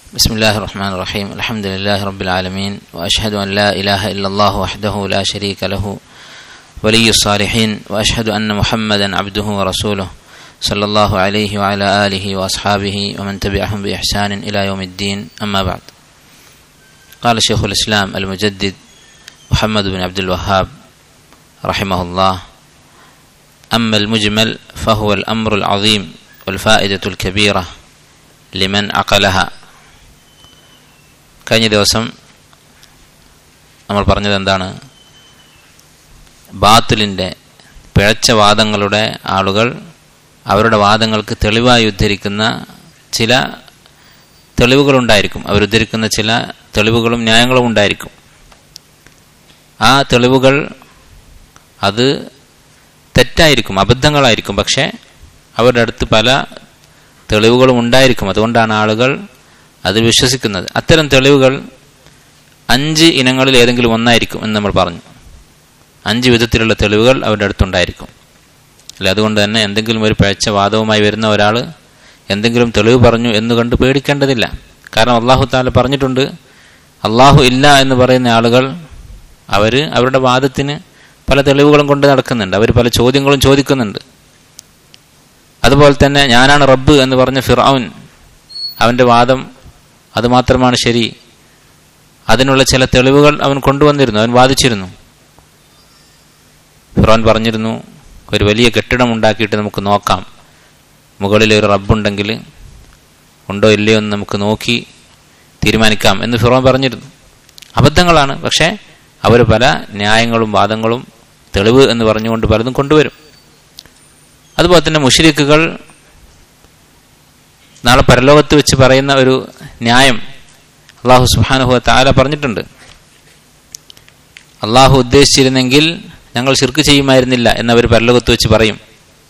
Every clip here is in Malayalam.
بسم الله الرحمن الرحيم الحمد لله رب العالمين وأشهد أن لا إله إلا الله وحده لا شريك له ولي الصالحين وأشهد أن محمدا عبده ورسوله صلى الله عليه وعلى آله وأصحابه ومن تبعهم بإحسان إلى يوم الدين أما بعد قال شيخ الإسلام المجدد محمد بن عبد الوهاب رحمه الله أما المجمل فهو الأمر العظيم والفائدة الكبيرة لمن عقلها കഴിഞ്ഞ ദിവസം നമ്മൾ പറഞ്ഞത് എന്താണ് ബാത്തിലിൻ്റെ പിഴച്ച വാദങ്ങളുടെ ആളുകൾ അവരുടെ വാദങ്ങൾക്ക് തെളിവായി ഉദ്ധരിക്കുന്ന ചില തെളിവുകളുണ്ടായിരിക്കും അവരുദ്ധരിക്കുന്ന ചില തെളിവുകളും ന്യായങ്ങളും ഉണ്ടായിരിക്കും ആ തെളിവുകൾ അത് തെറ്റായിരിക്കും അബദ്ധങ്ങളായിരിക്കും പക്ഷേ അവരുടെ അടുത്ത് പല തെളിവുകളും ഉണ്ടായിരിക്കും അതുകൊണ്ടാണ് ആളുകൾ അത് വിശ്വസിക്കുന്നത് അത്തരം തെളിവുകൾ അഞ്ച് ഇനങ്ങളിൽ ഏതെങ്കിലും ഒന്നായിരിക്കും എന്ന് നമ്മൾ പറഞ്ഞു അഞ്ച് വിധത്തിലുള്ള തെളിവുകൾ അവരുടെ അടുത്തുണ്ടായിരിക്കും അല്ല അതുകൊണ്ട് തന്നെ എന്തെങ്കിലും ഒരു പിഴച്ച വാദവുമായി വരുന്ന ഒരാൾ എന്തെങ്കിലും തെളിവ് പറഞ്ഞു എന്ന് കണ്ട് പേടിക്കേണ്ടതില്ല കാരണം അള്ളാഹു താല പറഞ്ഞിട്ടുണ്ട് അള്ളാഹു ഇല്ല എന്ന് പറയുന്ന ആളുകൾ അവർ അവരുടെ വാദത്തിന് പല തെളിവുകളും കൊണ്ട് നടക്കുന്നുണ്ട് അവർ പല ചോദ്യങ്ങളും ചോദിക്കുന്നുണ്ട് അതുപോലെ തന്നെ ഞാനാണ് റബ്ബ് എന്ന് പറഞ്ഞ ഫിറൌൻ അവൻ്റെ വാദം അതുമാത്രമാണ് ശരി അതിനുള്ള ചില തെളിവുകൾ അവൻ കൊണ്ടുവന്നിരുന്നു അവൻ വാദിച്ചിരുന്നു ഫിറോൻ പറഞ്ഞിരുന്നു ഒരു വലിയ കെട്ടിടം ഉണ്ടാക്കിയിട്ട് നമുക്ക് നോക്കാം മുകളിൽ ഒരു റബ്ബുണ്ടെങ്കിൽ ഉണ്ടോ ഇല്ലയോ എന്ന് നമുക്ക് നോക്കി തീരുമാനിക്കാം എന്ന് ഫിറോൻ പറഞ്ഞിരുന്നു അബദ്ധങ്ങളാണ് പക്ഷേ അവർ പല ന്യായങ്ങളും വാദങ്ങളും തെളിവ് എന്ന് പറഞ്ഞുകൊണ്ട് പലതും കൊണ്ടുവരും അതുപോലെ തന്നെ മുഷരിക്കുകൾ നാളെ പരലോകത്ത് വെച്ച് പറയുന്ന ഒരു ന്യായം അള്ളാഹു സുഹാനുഹു താല പറഞ്ഞിട്ടുണ്ട് അള്ളാഹു ഉദ്ദേശിച്ചിരുന്നെങ്കിൽ ഞങ്ങൾ ശിർക്ക് ചെയ്യുമായിരുന്നില്ല എന്നവർ പരലോകത്ത് വെച്ച് പറയും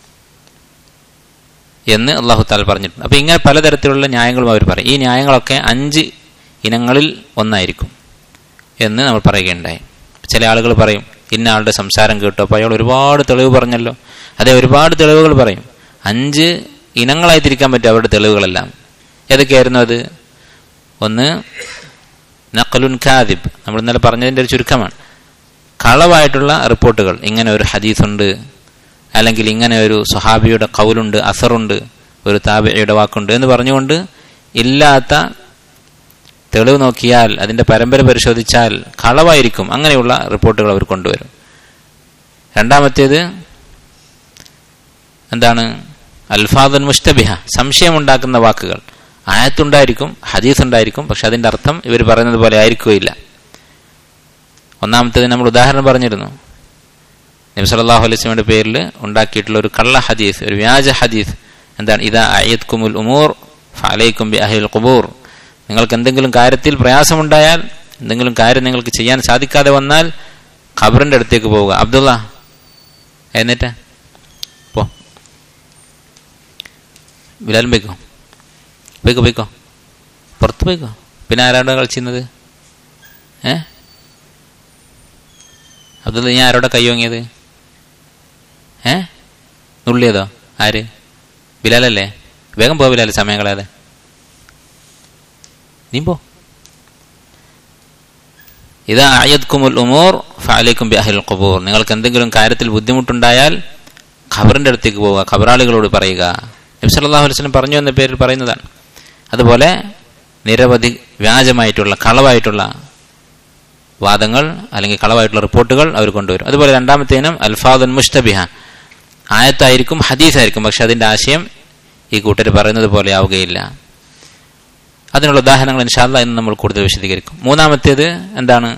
എന്ന് അള്ളാഹു താല പറഞ്ഞിട്ടുണ്ട് അപ്പോൾ ഇങ്ങനെ പലതരത്തിലുള്ള ന്യായങ്ങളും അവർ പറയും ഈ ന്യായങ്ങളൊക്കെ അഞ്ച് ഇനങ്ങളിൽ ഒന്നായിരിക്കും എന്ന് നമ്മൾ പറയുകയുണ്ടായി ചില ആളുകൾ പറയും ഇന്ന ആളുടെ സംസാരം കേട്ടു അപ്പോൾ അയാൾ ഒരുപാട് തെളിവ് പറഞ്ഞല്ലോ അതെ ഒരുപാട് തെളിവുകൾ പറയും അഞ്ച് ഇനങ്ങളായി തിരിക്കാൻ പറ്റും അവരുടെ തെളിവുകളെല്ലാം ഏതൊക്കെയായിരുന്നു അത് ഒന്ന് നക്കലുൻ ഖാദിബ് നമ്മൾ ഇന്നലെ പറഞ്ഞതിൻ്റെ ഒരു ചുരുക്കമാണ് കളവായിട്ടുള്ള റിപ്പോർട്ടുകൾ ഇങ്ങനെ ഒരു ഹദീസുണ്ട് അല്ലെങ്കിൽ ഇങ്ങനെ ഒരു സ്വഹാബിയുടെ കൗലുണ്ട് അസറുണ്ട് ഒരു താബിയുടെ വാക്കുണ്ട് എന്ന് പറഞ്ഞുകൊണ്ട് ഇല്ലാത്ത തെളിവ് നോക്കിയാൽ അതിൻ്റെ പരമ്പര പരിശോധിച്ചാൽ കളവായിരിക്കും അങ്ങനെയുള്ള റിപ്പോർട്ടുകൾ അവർ കൊണ്ടുവരും രണ്ടാമത്തേത് എന്താണ് അൽഫാദുൻ മുസ്തബിഹ സംശയമുണ്ടാക്കുന്ന വാക്കുകൾ ആയത്തുണ്ടായിരിക്കും ഹദീസ് ഉണ്ടായിരിക്കും പക്ഷെ അതിൻ്റെ അർത്ഥം ഇവർ പറയുന്നത് പോലെ ആയിരിക്കുകയില്ല ഒന്നാമത്തേത് നമ്മൾ ഉദാഹരണം പറഞ്ഞിരുന്നു നബി സല്ലല്ലാഹു അലൈഹി വസല്ലമയുടെ പേരിൽ ഉണ്ടാക്കിയിട്ടുള്ള ഒരു കള്ള ഹദീസ് ഒരു വ്യാജ ഹദീസ് എന്താണ് ഇതാ അയ്യത് കുമുൽ ഉമൂർ ഫലൈക്കും ബി അഹിൽ ഖുബൂർ നിങ്ങൾക്ക് എന്തെങ്കിലും കാര്യത്തിൽ പ്രയാസമുണ്ടായാൽ എന്തെങ്കിലും കാര്യം നിങ്ങൾക്ക് ചെയ്യാൻ സാധിക്കാതെ വന്നാൽ ഖബറിൻ്റെ അടുത്തേക്ക് പോവുക അബ്ദുള്ള എന്നിട്ട് പോ ബിലാലും പോയിക്കോ പോയിക്കോ പോയിക്കോ പുറത്ത് പോയിക്കോ പിന്നെ ആരാടെ കളിച്ചിരുന്നത് ഏ അബ്ദുള്ള ഞാൻ ആരോടെ കൈ വാങ്ങിയത് ഏ നുള്ളിയതോ ആര് ബിലാലല്ലേ വേഗം പോ ബിലാൽ സമയം കളയാതെ നീ പോ ഇത് അയ്യദ്കുമുൽ ഉമൂർ ഫാലേക്കും ബിഅഹിൽ ഖുബൂർ നിങ്ങൾക്ക് എന്തെങ്കിലും കാര്യത്തിൽ ബുദ്ധിമുട്ടുണ്ടായാൽ ഖബറിൻ്റെ അടുത്തേക്ക് പോവുക ഖബറാളികളോട് പറയുക നബി സല്ലല്ലാഹു അലൈഹി വസല്ലം പറഞ്ഞു എന്ന പേരിൽ പറയുന്നതാണ് അതുപോലെ നിരവധി വ്യാജമായിട്ടുള്ള കളവായിട്ടുള്ള വാദങ്ങൾ അല്ലെങ്കിൽ കളവായിട്ടുള്ള റിപ്പോർട്ടുകൾ അവർ കൊണ്ടുവരും അതുപോലെ രണ്ടാമത്തെ ഇനം അൽഫാദുൻ മുസ്തബിഹ ആയത്തായിരിക്കും ഹദീസായിരിക്കും പക്ഷെ അതിൻ്റെ ആശയം ഈ കൂട്ടർ പറയുന്നത് പോലെ ആവുകയില്ല അതിനുള്ള ഉദാഹരണങ്ങൾ ഇൻഷാല്ല ഇന്ന് നമ്മൾ കൂടുതൽ വിശദീകരിക്കും മൂന്നാമത്തേത് എന്താണ്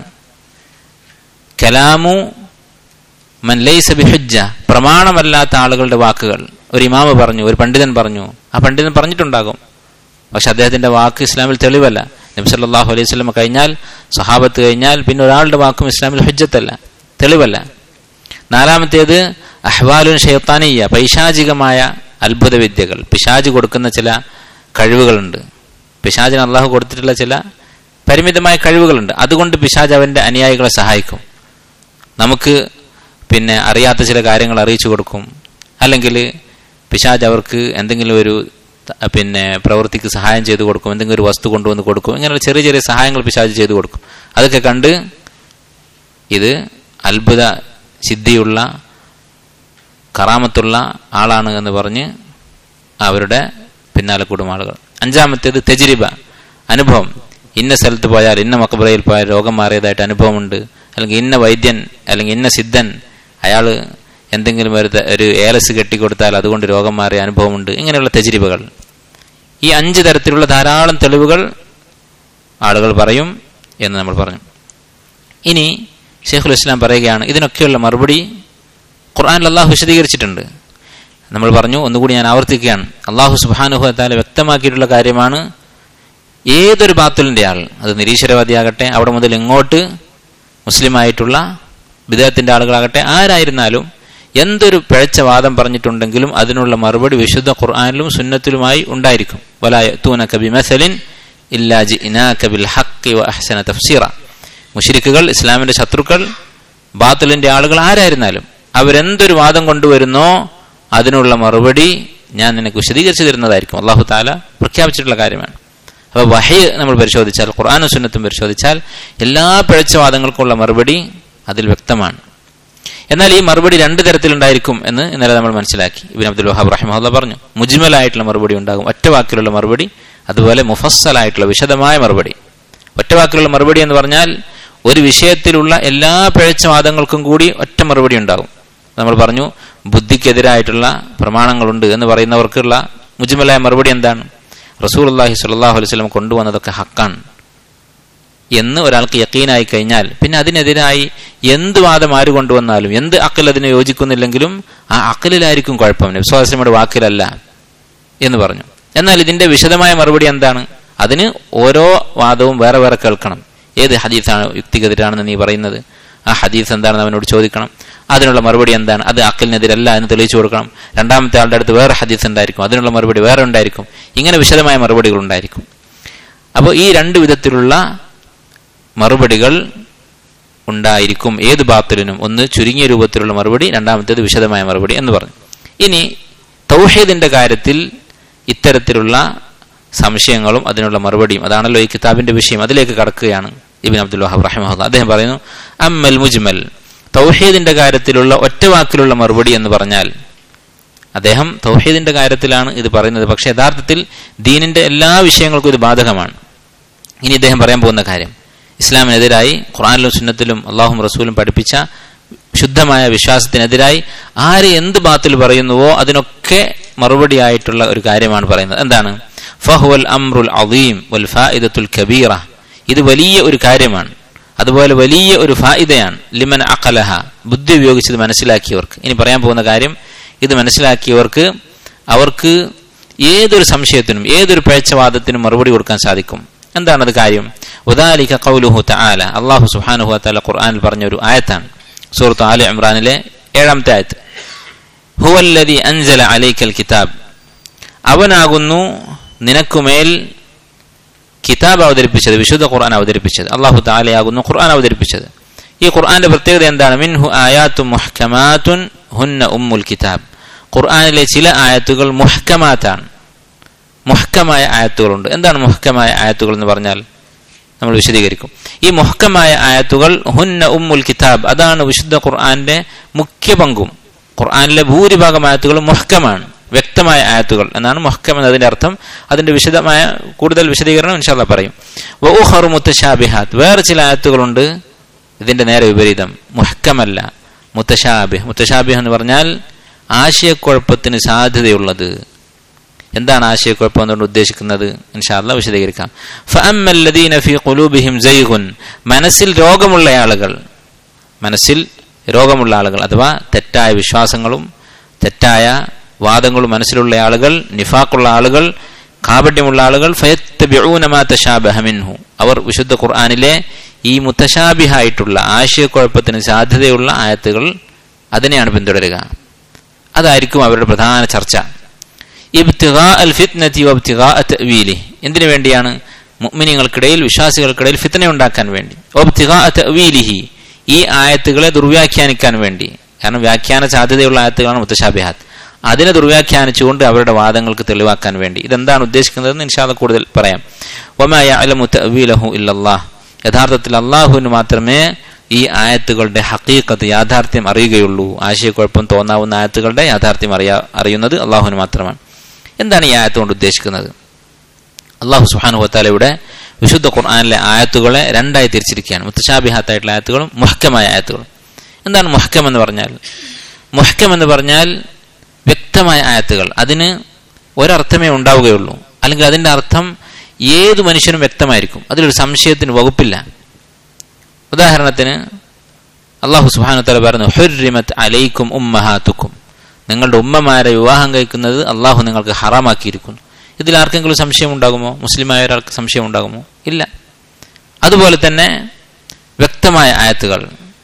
കലാമു മൻ ലൈസ ബിഹുജ്ജ പ്രമാണമല്ലാത്ത ആളുകളുടെ വാക്കുകൾ ഒരു ഇമാമ് പറഞ്ഞു ഒരു പണ്ഡിതൻ പറഞ്ഞു ആ പണ്ഡിതൻ പറഞ്ഞിട്ടുണ്ടാകും പക്ഷെ അദ്ദേഹത്തിന്റെ വാക്ക് ഇസ്ലാമിൽ തെളിവല്ല നബി സല്ലല്ലാഹു അലൈഹി വസല്ലം കഴിഞ്ഞാൽ സഹാബത്ത് കഴിഞ്ഞാൽ പിന്നെ ഒരാളുടെ വാക്കും ഇസ്ലാമിൽ ഹുജ്ജത്തല്ല തെളിവല്ല നാലാമത്തേത് അഹ്വാലുൻ ഷെയ്ത്താനിയ പൈശാചികമായ അത്ഭുത വിദ്യകൾ പിശാജ് കൊടുക്കുന്ന ചില കഴിവുകളുണ്ട് പിശാജിന് അള്ളാഹു കൊടുത്തിട്ടുള്ള ചില പരിമിതമായ കഴിവുകളുണ്ട് അതുകൊണ്ട് പിശാജ് അവൻ്റെ അനുയായികളെ സഹായിക്കും നമുക്ക് പിന്നെ അറിയാത്ത ചില കാര്യങ്ങൾ അറിയിച്ചു കൊടുക്കും അല്ലെങ്കിൽ പിശാജ് അവർക്ക് എന്തെങ്കിലും ഒരു ത- പിന്നെ പ്രവൃത്തിക്ക് സഹായം ചെയ്തു കൊടുക്കും എന്തെങ്കിലും ഒരു വസ്തു കൊണ്ടുവന്ന് കൊടുക്കും ഇങ്ങനെയുള്ള ചെറിയ ചെറിയ സഹായങ്ങൾ പിശാച് ചെയ്തു കൊടുക്കും അതൊക്കെ കണ്ട് ഇത് അത്ഭുത സിദ്ധിയുള്ള കറാമത്തുള്ള ആളാണ് എന്ന് പറഞ്ഞ് അവരുടെ പിന്നാലെ കൂടും ആളുകൾ അഞ്ചാമത്തേത് തെജിരിബ അനുഭവം ഇന്ന സ്ഥലത്ത് പോയാൽ ഇന്ന മക്കബറയിൽ പോയാൽ രോഗം മാറിയതായിട്ട് അനുഭവമുണ്ട് അല്ലെങ്കിൽ ഇന്ന വൈദ്യൻ അല്ലെങ്കിൽ ഇന്ന സിദ്ധൻ അയാൾ എന്തെങ്കിലും ഒരു ത- ഒരു ഏലസ് കെട്ടിക്കൊടുത്താൽ അതുകൊണ്ട് രോഗം മാറിയ അനുഭവമുണ്ട് ഇങ്ങനെയുള്ള തെജിരിബകൾ ഈ അഞ്ച് തരത്തിലുള്ള ധാരാളം തെളിവുകൾ ആളുകൾ പറയും എന്ന് നമ്മൾ പറഞ്ഞു ഇനി ഷെയ്ഖുൽ ഇസ്ലാം പറയുകയാണ് ഇതിനൊക്കെയുള്ള മറുപടി ഖുർആനിൽ അള്ളാഹു വിശദീകരിച്ചിട്ടുണ്ട് നമ്മൾ പറഞ്ഞു ഒന്നുകൂടി ഞാൻ ആവർത്തിക്കുകയാണ് അള്ളാഹു സുബാനുഹത്താല വ്യക്തമാക്കിയിട്ടുള്ള കാര്യമാണ് ഏതൊരു ബാത്തുലിൻ്റെ ആൾ അത് നിരീശ്വരവാദിയാകട്ടെ അവിടെ മുതൽ ഇങ്ങോട്ട് മുസ്ലിമായിട്ടുള്ള വിദേഹത്തിൻ്റെ ആളുകളാകട്ടെ ആരായിരുന്നാലും എന്തൊരു പിഴച്ച വാദം പറഞ്ഞിട്ടുണ്ടെങ്കിലും അതിനുള്ള മറുപടി വിശുദ്ധ ഖുർആാനിലും സുന്നത്തിലുമായി ഉണ്ടായിരിക്കും വലായൂന കബി മസലിൻ ഇല്ലാജി ഇനാക ബിൽ ഹക്കി വ അഹ്സന തഫ്സീറ മുഷിരിക്കുകൾ ഇസ്ലാമിന്റെ ശത്രുക്കൾ ബാത്തുലിന്റെ ആളുകൾ ആരായിരുന്നാലും അവരെന്തൊരു വാദം കൊണ്ടുവരുന്നോ അതിനുള്ള മറുപടി ഞാൻ നിനക്ക് വിശദീകരിച്ചു തരുന്നതായിരിക്കും അള്ളാഹു താല പ്രഖ്യാപിച്ചിട്ടുള്ള കാര്യമാണ് അപ്പോൾ വഹി നമ്മൾ പരിശോധിച്ചാൽ ഖുർആാനും സുന്നത്തും പരിശോധിച്ചാൽ എല്ലാ പിഴച്ച വാദങ്ങൾക്കുള്ള മറുപടി അതിൽ വ്യക്തമാണ് എന്നാൽ ഈ മറുപടി രണ്ട് തരത്തിലുണ്ടായിരിക്കും എന്ന് ഇന്നലെ നമ്മൾ മനസ്സിലാക്കി ഇബിൻ അബ്ദുൽ വഹാബ് റഹിമഹുല്ല പറഞ്ഞു മുജ്മലായിട്ടുള്ള മറുപടി ഉണ്ടാകും ഒറ്റ വാക്കിലുള്ള മറുപടി അതുപോലെ മുഫസ്സലായിട്ടുള്ള വിശദമായ മറുപടി ഒറ്റ വാക്കിലുള്ള മറുപടി എന്ന് പറഞ്ഞാൽ ഒരു വിഷയത്തിലുള്ള എല്ലാ പിഴച്ച വാദങ്ങൾക്കും കൂടി ഒറ്റ മറുപടി ഉണ്ടാകും നമ്മൾ പറഞ്ഞു ബുദ്ധിക്കെതിരായിട്ടുള്ള പ്രമാണങ്ങളുണ്ട് എന്ന് പറയുന്നവർക്കുള്ള മുജ്മലായ മറുപടി എന്താണ് റസൂൽ അള്ളാഹി സ്വല്ലാഹു അലൈഹി സ്വലം കൊണ്ടുവന്നതൊക്കെ ഹക്കാണ് എന്ന് ഒരാൾക്ക് യക്കീനായി കഴിഞ്ഞാൽ പിന്നെ അതിനെതിരായി എന്ത് വാദം ആര് കൊണ്ടുവന്നാലും എന്ത് അക്കൽ അതിനെ യോജിക്കുന്നില്ലെങ്കിലും ആ അക്കലിലായിരിക്കും കുഴപ്പം വിശ്വാസമയുടെ വാക്കിലല്ല എന്ന് പറഞ്ഞു എന്നാൽ ഇതിന്റെ വിശദമായ മറുപടി എന്താണ് അതിന് ഓരോ വാദവും വേറെ വേറെ കേൾക്കണം ഏത് ഹദീസാണ് യുക്തിക്കെതിരാണെന്ന് നീ പറയുന്നത് ആ ഹദീസ് എന്താണെന്ന് അവനോട് ചോദിക്കണം അതിനുള്ള മറുപടി എന്താണ് അത് അക്കലിനെതിരല്ല എന്ന് തെളിയിച്ചു കൊടുക്കണം രണ്ടാമത്തെ ആളുടെ അടുത്ത് വേറെ ഹദീസ് ഉണ്ടായിരിക്കും അതിനുള്ള മറുപടി വേറെ ഉണ്ടായിരിക്കും ഇങ്ങനെ വിശദമായ മറുപടികൾ ഉണ്ടായിരിക്കും അപ്പോൾ ഈ രണ്ട് വിധത്തിലുള്ള മറുപടികൾ ഉണ്ടായിരിക്കും ഏത് ബാത്തിലിനും ഒന്ന് ചുരുങ്ങിയ രൂപത്തിലുള്ള മറുപടി രണ്ടാമത്തേത് വിശദമായ മറുപടി എന്ന് പറഞ്ഞു ഇനി തൗഹീദിന്റെ കാര്യത്തിൽ ഇത്തരത്തിലുള്ള സംശയങ്ങളും അതിനുള്ള മറുപടിയും അതാണല്ലോ ഈ കിതാബിന്റെ വിഷയം അതിലേക്ക് കടക്കുകയാണ് ഇബിൻ അബ്ദുൽ വഹാബ് റഹിമഹുല്ല അദ്ദേഹം പറയുന്നു അമ്മൽ മുജ്മൽ തൗഹീദിന്റെ കാര്യത്തിലുള്ള ഒറ്റ വാക്കിലുള്ള മറുപടി എന്ന് പറഞ്ഞാൽ അദ്ദേഹം തൗഹീദിന്റെ കാര്യത്തിലാണ് ഇത് പറയുന്നത് പക്ഷെ യഥാർത്ഥത്തിൽ ദീനിന്റെ എല്ലാ വിഷയങ്ങൾക്കും ഇത് ബാധകമാണ് ഇനി ഇദ്ദേഹം പറയാൻ പോകുന്ന കാര്യം ഇസ്ലാമിനെതിരായി ഖുറാനിലും സുന്നത്തിലും അള്ളാഹും റസൂലും പഠിപ്പിച്ച ശുദ്ധമായ വിശ്വാസത്തിനെതിരായി ആര് എന്ത് ബാത്തിൽ പറയുന്നുവോ അതിനൊക്കെ മറുപടിയായിട്ടുള്ള ഒരു കാര്യമാണ് പറയുന്നത് എന്താണ് ഫഹുവൽ അമ്രുൽ അദീം വൽ ഫായിദത്തുൽ കബീറ ഇത് വലിയ ഒരു കാര്യമാണ് അതുപോലെ വലിയ ഒരു ഫായിദയാണ് ലിമൻ അഖലഹ ബുദ്ധി ഉപയോഗിച്ചത് മനസ്സിലാക്കിയവർക്ക് ഇനി പറയാൻ പോകുന്ന കാര്യം ഇത് മനസ്സിലാക്കിയവർക്ക് അവർക്ക് ഏതൊരു സംശയത്തിനും ഏതൊരു പിഴച്ചവാദത്തിനും മറുപടി കൊടുക്കാൻ സാധിക്കും എന്താണത് കാര്യം ഉദാലിക കൗലുഹു തആല അള്ളാഹു സുബ്ഹാനഹു തആല ഖുർആനിൽ പറഞ്ഞ ഒരു ആയത്താണ് സൂറത്ത് ആലി ഇമ്രാനിലെ ഏഴാമത്തെ ആയത്ത് ഹുവല്ലദി അൻസല അലൈക്കൽ കിതാബ് അവനാകുന്നു നിനക്കുമേൽ കിതാബ് അവതരിപ്പിച്ചത് വിശുദ്ധ ഖുർആൻ അവതരിപ്പിച്ചത് അള്ളാഹു താലയാകുന്നു ഖുർആൻ അവതരിപ്പിച്ചത് ഈ ഖുർആന്റെ പ്രത്യേകത എന്താണ് മിൻഹു ആയാത്തു മുഹ്കമാത്തുൻ ഹുന്ന ഉമ്മുൽ കിതാബ് ഖുർആനിലെ ചില ആയത്തുകൾ മുഹ്കമാത്താണ് മുഹ്കമായ ആയത്തുകളുണ്ട് എന്താണ് മുഹ്കമായ ആയത്തുകൾ എന്ന് പറഞ്ഞാൽ നമ്മൾ വിശദീകരിക്കും ഈ മുഹ്കമായ ആയത്തുകൾ ഹുന്ന ഉമ്മുൽ കിതാബ് അതാണ് വിശുദ്ധ ഖുർആന്റെ മുഖ്യ പങ്കും ഖുർആനിലെ ഭൂരിഭാഗം ആയത്തുകളും മുഹ്കമാണ് വ്യക്തമായ ആയത്തുകൾ എന്നാണ് മുഹ്കം എന്നതിന്റെ അർത്ഥം അതിന്റെ വിശദമായ കൂടുതൽ വിശദീകരണം ഇൻഷാല്ല പറയും വഹറു മുത്തശാബിഹാത്ത് വേറെ ചില ആയത്തുകളുണ്ട് ഇതിന്റെ നേരെ വിപരീതം മുഹ്കമല്ല മുത്തശാബിഹ് മുത്തശാബിഹ് എന്ന് പറഞ്ഞാൽ ആശയക്കുഴപ്പത്തിന് സാധ്യതയുള്ളത് എന്താണ് ആശയക്കുഴപ്പം എന്നുകൊണ്ട് ഉദ്ദേശിക്കുന്നത് ഇൻഷാല്ല വിശദീകരിക്കാം ഫഅമ്മല്ലദീന ഫീ ഖുലൂബിഹിം സൈഗുൻ മനസ്സിൽ രോഗമുള്ള ആളുകൾ മനസ്സിൽ രോഗമുള്ള ആളുകൾ അഥവാ തെറ്റായ വിശ്വാസങ്ങളും തെറ്റായ വാദങ്ങളും മനസ്സിലുള്ള ആളുകൾ നിഫാക്കുള്ള ആളുകൾ കാപട്യമുള്ള ആളുകൾ ഫയത്തബിഊനമാതശാബഹമിൻഹു അവർ വിശുദ്ധ ഖുർആാനിലെ ഈ മുത്തശാബിഹായിട്ടുള്ള ആശയക്കുഴപ്പത്തിന് സാധ്യതയുള്ള ആയത്തുകൾ അതിനെയാണ് പിന്തുടരുക അതായിരിക്കും അവരുടെ പ്രധാന ചർച്ച ഇബ്തിഗാ അൽ ഫിത്നതി വബ്തിഗാ തഅവീലി എന്തിനു വേണ്ടിയാണ് മുഅ്മിനീങ്ങൾക്കിടയിൽ വിശ്വാസികൾക്കിടയിൽ ഫിത്ന ഉണ്ടാക്കാൻ വേണ്ടി വബ്തിഗാ തഅവീലിഹി ഈ ആയത്തുകളെ ദുർവ്യാഖ്യാനിക്കാൻ വേണ്ടി കാരണം വ്യാഖ്യാന സാധ്യതയുള്ള ആയത്തുകളാണ് മുത്തശാബിഹാത്ത് അതിനെ ദുർവ്യാഖ്യാനിച്ചുകൊണ്ട് അവരുടെ വാദങ്ങൾക്ക് തെളിവാക്കാൻ വേണ്ടി ഇതെന്താണ് ഉദ്ദേശിക്കുന്നതെന്ന് ഇൻഷാല്ല കൂടുതൽ പറയാം ഒമായ അലമു തവീലഹു ഇല്ലല്ലാഹ് യഥാർത്ഥത്തിൽ അള്ളാഹുവിന് മാത്രമേ ഈ ആയത്തുകളുടെ ഹക്കീക്കത്ത് യാഥാർത്ഥ്യം അറിയുകയുള്ളൂ ആശയക്കുഴപ്പം തോന്നാവുന്ന ആയത്തുകളുടെ യാഥാർത്ഥ്യം അറിയാ അറിയുന്നത് അള്ളാഹുവിന് മാത്രമാണ് എന്താണ് ഈ ആയത്ത് കൊണ്ട് ഉദ്ദേശിക്കുന്നത് അള്ളാഹു സുഹാനു വത്താലയുടെ വിശുദ്ധ ഖുർആാനിലെ ആയത്തുകളെ രണ്ടായി തിരിച്ചിരിക്കുകയാണ് മുത്തശാബിഹാത്തായിട്ടുള്ള ആയത്തുകളും മുഹക്കമായ ആയത്തുകളും എന്താണ് മുഹക്കം എന്ന് പറഞ്ഞാൽ മുഹക്കം എന്ന് പറഞ്ഞാൽ വ്യക്തമായ ആയത്തുകൾ അതിന് ഒരർത്ഥമേ ഉണ്ടാവുകയുള്ളൂ അല്ലെങ്കിൽ അതിൻ്റെ അർത്ഥം ഏത് മനുഷ്യനും വ്യക്തമായിരിക്കും അതിലൊരു സംശയത്തിന് വകുപ്പില്ല ഉദാഹരണത്തിന് അള്ളാഹു സുഹാനു തല പറഞ്ഞു ഹുരിമത്ത് അലൈക്കും ഉമ്മഹാത്തുക്കും നിങ്ങളുടെ ഉമ്മമാരെ വിവാഹം കഴിക്കുന്നത് അള്ളാഹു നിങ്ങൾക്ക് ഹറാമാക്കിയിരിക്കുന്നു ഇതിൽ ആർക്കെങ്കിലും സംശയം ഉണ്ടാകുമോ മുസ്ലിമായ ഒരാൾക്ക് സംശയം ഉണ്ടാകുമോ ഇല്ല അതുപോലെ തന്നെ വ്യക്തമായ ആയത്തുകൾ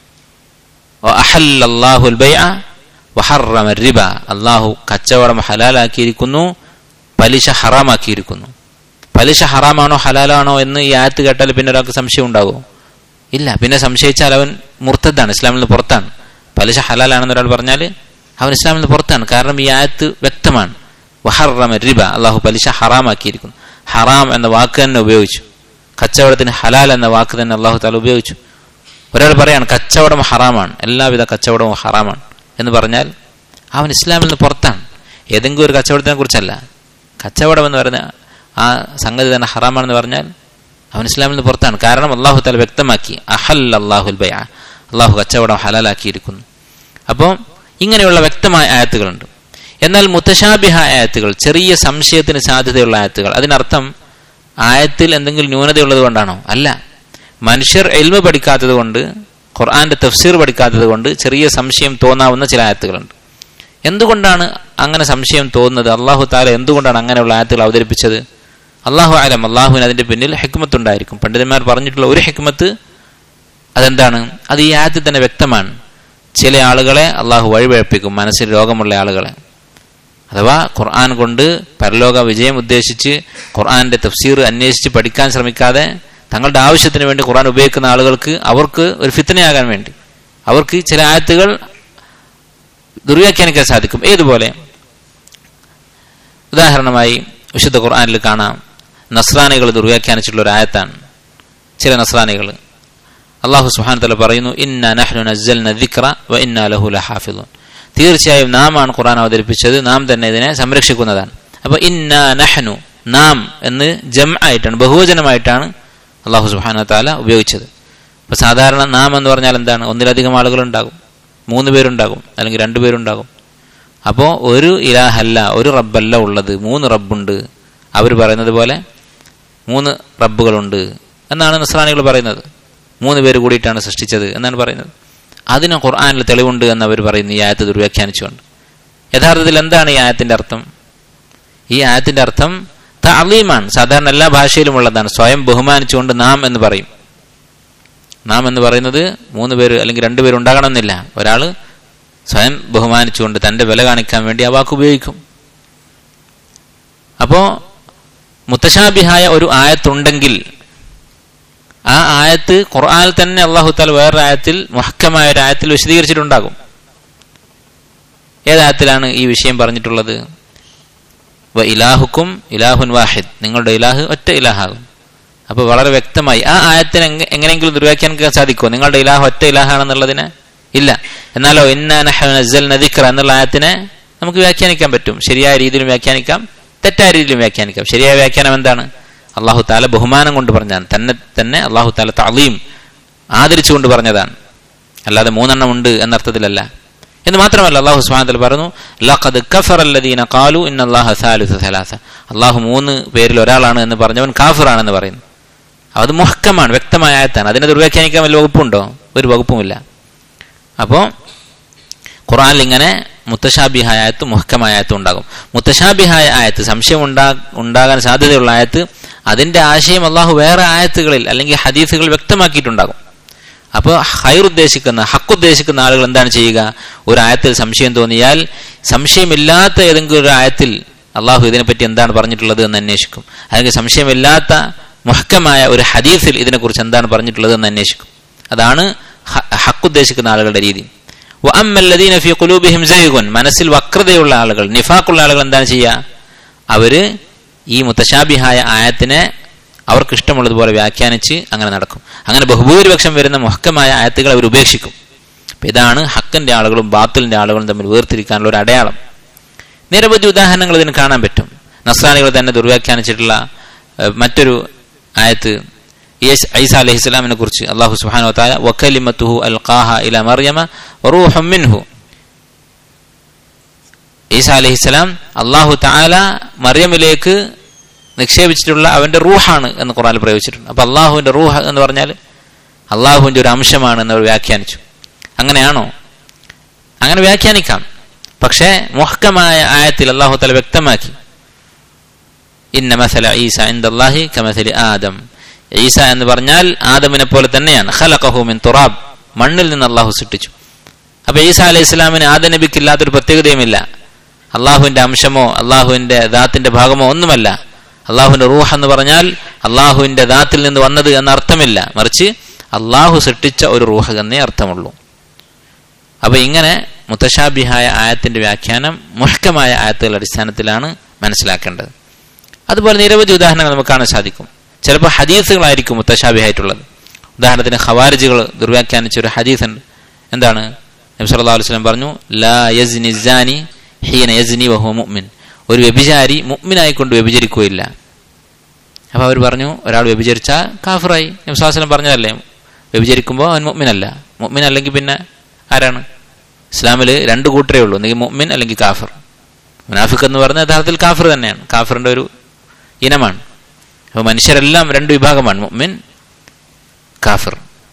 റിബ അള്ളാഹു കച്ചവടം ഹലാലാക്കിയിരിക്കുന്നു പലിശ ഹറാമാക്കിയിരിക്കുന്നു പലിശ ഹറാമാണോ ഹലാലാണോ എന്ന് ഈ ആയത്ത് കേട്ടാൽ പിന്നെ ഒരാൾക്ക് സംശയം ഉണ്ടാകുമോ ഇല്ല പിന്നെ സംശയിച്ചാൽ അവൻ മുർത്തദ്ദാണ് ഇസ്ലാമിൽ നിന്ന് പുറത്താണ് പലിശ ഹലാലാണെന്ന് ഒരാൾ പറഞ്ഞാൽ അവൻ ഇസ്ലാമിൽ നിന്ന് പുറത്താണ് കാരണം ഈ ആയത്ത് വ്യക്തമാണ് വഹറമ റിബ അള്ളാഹു പലിശ ഹറാമാക്കിയിരിക്കുന്നു ഹറാം എന്ന വാക്ക് തന്നെ ഉപയോഗിച്ചു കച്ചവടത്തിന് ഹലാൽ എന്ന വാക്ക് തന്നെ അള്ളാഹു താല ഉപയോഗിച്ചു ഒരാൾ പറയാണ് കച്ചവടം ഹറാമാണ് എല്ലാവിധ കച്ചവടവും ഹറാമാണ് എന്ന് പറഞ്ഞാൽ അവൻ ഇസ്ലാമിൽ നിന്ന് പുറത്താണ് ഏതെങ്കിലും ഒരു കച്ചവടത്തിനെ കുറിച്ചല്ല കച്ചവടം എന്ന് പറഞ്ഞ ആ സംഗതി തന്നെ ഹറാമാണെന്ന് പറഞ്ഞാൽ അവൻ ഇസ്ലാമിൽ നിന്ന് പുറത്താണ് കാരണം അള്ളാഹു താല വ്യക്തമാക്കി അഹൽ അള്ളാഹുൽ ബയ അള്ളാഹു കച്ചവടം ഹലാലാക്കിയിരിക്കുന്നു അപ്പോൾ ഇങ്ങനെയുള്ള വ്യക്തമായ ആയത്തുകളുണ്ട് എന്നാൽ മുത്തശാബിഹ ആയത്തുകൾ ചെറിയ സംശയത്തിന് സാധ്യതയുള്ള ആയത്തുകൾ അതിനർത്ഥം ആയത്തിൽ എന്തെങ്കിലും ന്യൂനതയുള്ളത് കൊണ്ടാണോ അല്ല മനുഷ്യർ എൽമ പഠിക്കാത്തത് കൊണ്ട് ഖുർആന്റെ തഫ്സീർ പഠിക്കാത്തത് കൊണ്ട് ചെറിയ സംശയം തോന്നാവുന്ന ചില ആയത്തുകളുണ്ട് എന്തുകൊണ്ടാണ് അങ്ങനെ സംശയം തോന്നുന്നത് അള്ളാഹു താല എന്തുകൊണ്ടാണ് അങ്ങനെയുള്ള ആയത്തുകൾ അവതരിപ്പിച്ചത് അള്ളാഹു ആലം അള്ളാഹുവിന് അതിന്റെ പിന്നിൽ ഹെക്മത്ത് ഉണ്ടായിരിക്കും പണ്ഡിതന്മാർ പറഞ്ഞിട്ടുള്ള ഒരു ഹെക്മത്ത് അതെന്താണ് അത് ഈ ആയത്തിൽ തന്നെ വ്യക്തമാണ് ചില ആളുകളെ അള്ളാഹു വഴിപഴപ്പിക്കും മനസ്സിൽ രോഗമുള്ള ആളുകളെ അഥവാ ഖുർആൻ കൊണ്ട് പരലോക വിജയം ഉദ്ദേശിച്ച് ഖുർആന്റെ തഫ്സീർ അന്വേഷിച്ച് പഠിക്കാൻ ശ്രമിക്കാതെ തങ്ങളുടെ ആവശ്യത്തിന് വേണ്ടി ഖുർആൻ ഉപയോഗിക്കുന്ന ആളുകൾക്ക് അവർക്ക് ഒരു ഫിത്തനയാകാൻ വേണ്ടി അവർക്ക് ചില ആയത്തുകൾ ദുർവ്യാഖ്യാനിക്കാൻ സാധിക്കും ഏതുപോലെ ഉദാഹരണമായി വിശുദ്ധ ഖുർആനിൽ കാണാം നസ്രാനികൾ ദുർവ്യാഖ്യാനിച്ചിട്ടുള്ള ഒരു ആയത്താണ് ചില നസ്രാനികൾ അള്ളാഹു സുഹാൻ തല പറയുന്നു ഇന്ന നഹ്നു നസ്സൽന ദിക്ര വ ഇന്ന ലഹു ലഹാഫിദുൻ തീർച്ചയായും നാം ആണ് ഖുർആൻ അവതരിപ്പിച്ചത് നാം തന്നെ ഇതിനെ സംരക്ഷിക്കുന്നതാണ് അപ്പൊ ഇന്ന നഹ്നു നാം എന്ന് ജം ആയിട്ടാണ് ബഹുവചനമായിട്ടാണ് അള്ളാഹു സുഹാന താല ഉപയോഗിച്ചത് അപ്പൊ സാധാരണ നാം എന്ന് പറഞ്ഞാൽ എന്താണ് ഒന്നിലധികം ആളുകൾ ഉണ്ടാകും മൂന്ന് പേരുണ്ടാകും അല്ലെങ്കിൽ രണ്ടു പേരുണ്ടാകും അപ്പോൾ ഒരു ഇലാഹല്ല ഒരു റബ്ബല്ല ഉള്ളത് മൂന്ന് റബ്ബുണ്ട് അവർ പറയുന്നത് പോലെ മൂന്ന് റബ്ബുകളുണ്ട് എന്നാണ് നസ്രാനികൾ പറയുന്നത് മൂന്ന് പേര് കൂടിയിട്ടാണ് സൃഷ്ടിച്ചത് എന്നാണ് പറയുന്നത് അതിന് ഖുർആാനിൽ തെളിവുണ്ട് എന്ന് അവർ പറയുന്നു ഈ ആയത്ത് ദുർവ്യാഖ്യാനിച്ചുകൊണ്ട് യഥാർത്ഥത്തിൽ എന്താണ് ഈ ആയത്തിന്റെ അർത്ഥം ഈ ആയത്തിന്റെ അർത്ഥം തളീമാണ് സാധാരണ എല്ലാ ഭാഷയിലും ഉള്ളതാണ് സ്വയം ബഹുമാനിച്ചുകൊണ്ട് നാം എന്ന് പറയും നാം എന്ന് പറയുന്നത് മൂന്ന് പേര് അല്ലെങ്കിൽ രണ്ടുപേര് ഉണ്ടാകണമെന്നില്ല ഒരാൾ സ്വയം ബഹുമാനിച്ചുകൊണ്ട് തന്റെ വില കാണിക്കാൻ വേണ്ടി ആ വാക്ക് ഉപയോഗിക്കും അപ്പോ മുത്തശാബിഹായ ഒരു ആയത്തുണ്ടെങ്കിൽ ആ ആയത്ത് ഖുർആാനിൽ തന്നെ അള്ളാഹു താൽ വേറൊരു ആയത്തിൽ മുഹക്കമായ ഒരു ആയത്തിൽ വിശദീകരിച്ചിട്ടുണ്ടാകും ഏതായത്തിലാണ് ഈ വിഷയം പറഞ്ഞിട്ടുള്ളത് വ ഇലാഹുക്കും ഇലാഹുൻ വാഹിദ് നിങ്ങളുടെ ഇലാഹ് ഒറ്റ ഇലാഹാകും അപ്പോൾ വളരെ വ്യക്തമായി ആ ആയത്തിന് എങ്ങനെയെങ്കിലും ദുർവ്യാഖ്യാനിക്കാൻ സാധിക്കുമോ നിങ്ങളുടെ ഇലാഹ് ഒറ്റ ഇലാഹാണെന്നുള്ളതിന് ഇല്ല എന്നാലോ ഇന്ന ദിക്ര എന്നുള്ള ആയത്തിനെ നമുക്ക് വ്യാഖ്യാനിക്കാൻ പറ്റും ശരിയായ രീതിയിലും വ്യാഖ്യാനിക്കാം തെറ്റായ രീതിയിലും വ്യാഖ്യാനിക്കാം ശരിയായ വ്യാഖ്യാനം എന്താണ് അള്ളാഹു താല ബഹുമാനം കൊണ്ട് പറഞ്ഞതാണ് തന്നെ തന്നെ അള്ളാഹു താല തളീം ആദരിച്ചുകൊണ്ട് പറഞ്ഞതാണ് അല്ലാതെ മൂന്നെണ്ണം ഉണ്ട് എന്നർത്ഥത്തിലല്ല എന്ന് മാത്രമല്ല അള്ളാഹു സുഹാനത്തിൽ പറഞ്ഞു ലഖദ് കഫർ അല്ലദീന കാലു ഇന്ന അള്ളാഹു സാലുസ സലാസ അള്ളാഹു മൂന്ന് പേരിൽ ഒരാളാണ് എന്ന് പറഞ്ഞവൻ കാഫിറാണെന്ന് പറയുന്നു അത് മുഹക്കമാണ് വ്യക്തമായ ആയത്താണ് അതിനെ ദുർവ്യാഖ്യാനിക്കാൻ വല്ല വകുപ്പുണ്ടോ ഒരു വകുപ്പുമില്ല അപ്പോൾ ഖുറാനിൽ ഇങ്ങനെ മുത്തശാബിഹായ ആയത്ത് മുഹക്കമായ ആയത്ത് ഉണ്ടാകും മുത്തശാബിഹായ ആയത്ത് സംശയം ഉണ്ടാ ഉണ്ടാകാൻ സാധ്യതയുള്ള ആയത്ത് അതിന്റെ ആശയം അള്ളാഹു വേറെ ആയത്തുകളിൽ അല്ലെങ്കിൽ ഹദീസുകൾ വ്യക്തമാക്കിയിട്ടുണ്ടാകും അപ്പോൾ ഹൈർ ഉദ്ദേശിക്കുന്ന ഹക്ക് ഉദ്ദേശിക്കുന്ന ആളുകൾ എന്താണ് ചെയ്യുക ഒരു ആയത്തിൽ സംശയം തോന്നിയാൽ സംശയമില്ലാത്ത ഏതെങ്കിലും ഒരു ആയത്തിൽ അള്ളാഹു ഇതിനെപ്പറ്റി എന്താണ് പറഞ്ഞിട്ടുള്ളത് എന്ന് അന്വേഷിക്കും അല്ലെങ്കിൽ സംശയമില്ലാത്ത മുഹക്കമായ ഒരു ഹദീസിൽ ഇതിനെക്കുറിച്ച് എന്താണ് പറഞ്ഞിട്ടുള്ളത് എന്ന് അന്വേഷിക്കും അതാണ് ഹക്ക് ഉദ്ദേശിക്കുന്ന ആളുകളുടെ രീതി വഅമ്മല്ലദീന ഫീ ഖുലൂബിഹിം സൈഗുൻ മനസ്സിൽ വക്രതയുള്ള ആളുകൾ നിഫാഖുള്ള ആളുകൾ എന്താണ് ചെയ്യുക അവര് ഈ മുത്തശാബിഹായ ആയത്തിനെ അവർക്ക് ഇഷ്ടമുള്ളതുപോലെ വ്യാഖ്യാനിച്ച് അങ്ങനെ നടക്കും അങ്ങനെ ബഹുഭൂരിപക്ഷം വരുന്ന മുഹക്കമായ ആയത്തുകൾ അവർ ഉപേക്ഷിക്കും അപ്പൊ ഇതാണ് ഹക്കിന്റെ ആളുകളും ബാത്തിലിന്റെ ആളുകളും തമ്മിൽ വേർതിരിക്കാനുള്ള ഒരു അടയാളം നിരവധി ഉദാഹരണങ്ങൾ ഇതിന് കാണാൻ പറ്റും നസ്രാനികൾ തന്നെ ദുർവ്യാഖ്യാനിച്ചിട്ടുള്ള ഏഹ്, മറ്റൊരു ആയത്ത് യേശ് ഐസ അലൈഹി സ്വലാമിനെ കുറിച്ച് അള്ളാഹു സുബ്ഹാനഹു വതആല വകലിമത്തുഹു അൽഖാഹ ഇല മറിയമ വറൂഹും മിൻഹു ഈസ അലഹിസ്സലാം അള്ളാഹു താല മറിയമിലേക്ക് നിക്ഷേപിച്ചിട്ടുള്ള അവന്റെ റൂഹാണ് എന്ന് ഖുറാനിൽ പ്രയോഗിച്ചിട്ടുണ്ട് അപ്പൊ അള്ളാഹുവിന്റെ റൂഹ് എന്ന് പറഞ്ഞാൽ അള്ളാഹുവിന്റെ ഒരു അംശമാണ് എന്ന് അവർ വ്യാഖ്യാനിച്ചു അങ്ങനെയാണോ അങ്ങനെ വ്യാഖ്യാനിക്കാം പക്ഷേ മുഹക്കമായ ആയത്തിൽ അള്ളാഹു തല വ്യക്തമാക്കി ഇന്ന മസല ഈസ ഇന്ദല്ലാഹി കമസലി ആദം ഈസ എന്ന് പറഞ്ഞാൽ ആദമിനെ പോലെ തന്നെയാണ് ഖലഖഹു മിൻ തുറാബ് മണ്ണിൽ നിന്ന് അള്ളാഹു സൃഷ്ടിച്ചു അപ്പൊ ഈസ അലൈഹി ഇസ്ലാമിന് ആദ നബിക്ക് ഇല്ലാത്തൊരു പ്രത്യേകതയുമില്ല അള്ളാഹുവിന്റെ അംശമോ അള്ളാഹുവിന്റെ ദാത്തിന്റെ ഭാഗമോ ഒന്നുമല്ല അള്ളാഹുവിന്റെ റൂഹ് എന്ന് പറഞ്ഞാൽ അള്ളാഹുവിന്റെ ദാത്തിൽ നിന്ന് വന്നത് എന്ന അർത്ഥമില്ല മറിച്ച് അള്ളാഹു സൃഷ്ടിച്ച ഒരു റൂഹ് എന്നേ അർത്ഥമുള്ളൂ അപ്പൊ ഇങ്ങനെ മുത്തശാബിഹായ ആയത്തിന്റെ വ്യാഖ്യാനം മുഹക്കമായ ആയത്തുകളുടെ അടിസ്ഥാനത്തിലാണ് മനസ്സിലാക്കേണ്ടത് അതുപോലെ നിരവധി ഉദാഹരണങ്ങൾ നമുക്ക് കാണാൻ സാധിക്കും ചിലപ്പോൾ ഹദീസുകളായിരിക്കും മുത്തശാബിഹായിട്ടുള്ളത് ഉദാഹരണത്തിന് ഖവാരിജുകൾ ദുർവ്യാഖ്യാനിച്ച ഒരു ഹദീസ് ഉണ്ട് എന്താണ് നബി സല്ലല്ലാഹു അലൈഹി വസല്ലം പറഞ്ഞു ലാ യസ്നി സാനി ഹീന യസ്നി വഹുവ മുഅ്മിൻ ഒരു വ്യഭിചാരി മുഅ്മിനായിക്കൊണ്ട് വ്യഭിചരിക്കുകയില്ല അപ്പൊ അവർ പറഞ്ഞു ഒരാൾ വ്യഭിചരിച്ചാൽ കാഫിറായി നബി സല്ലല്ലാഹു അലൈഹി വസല്ലം പറഞ്ഞതല്ലേ വ്യഭിചരിക്കുമ്പോൾ അവൻ മുഅ്മിനല്ല മുഅ്മിൻ അല്ലെങ്കിൽ പിന്നെ ആരാണ് ഇസ്ലാമിൽ രണ്ട് കൂട്ടരേ ഉള്ളൂ ഒന്നുകിൽ മുഅ്മിൻ അല്ലെങ്കിൽ കാഫിർ മുനാഫിഖ് എന്ന് പറഞ്ഞാൽ യഥാർത്ഥത്തിൽ കാഫിർ തന്നെയാണ് കാഫിറിന്റെ ഒരു ഇനമാണ് അപ്പോൾ മനുഷ്യരെല്ലാം രണ്ട് വിഭാഗമാണ് മുഅ്മിൻ കാഫിർ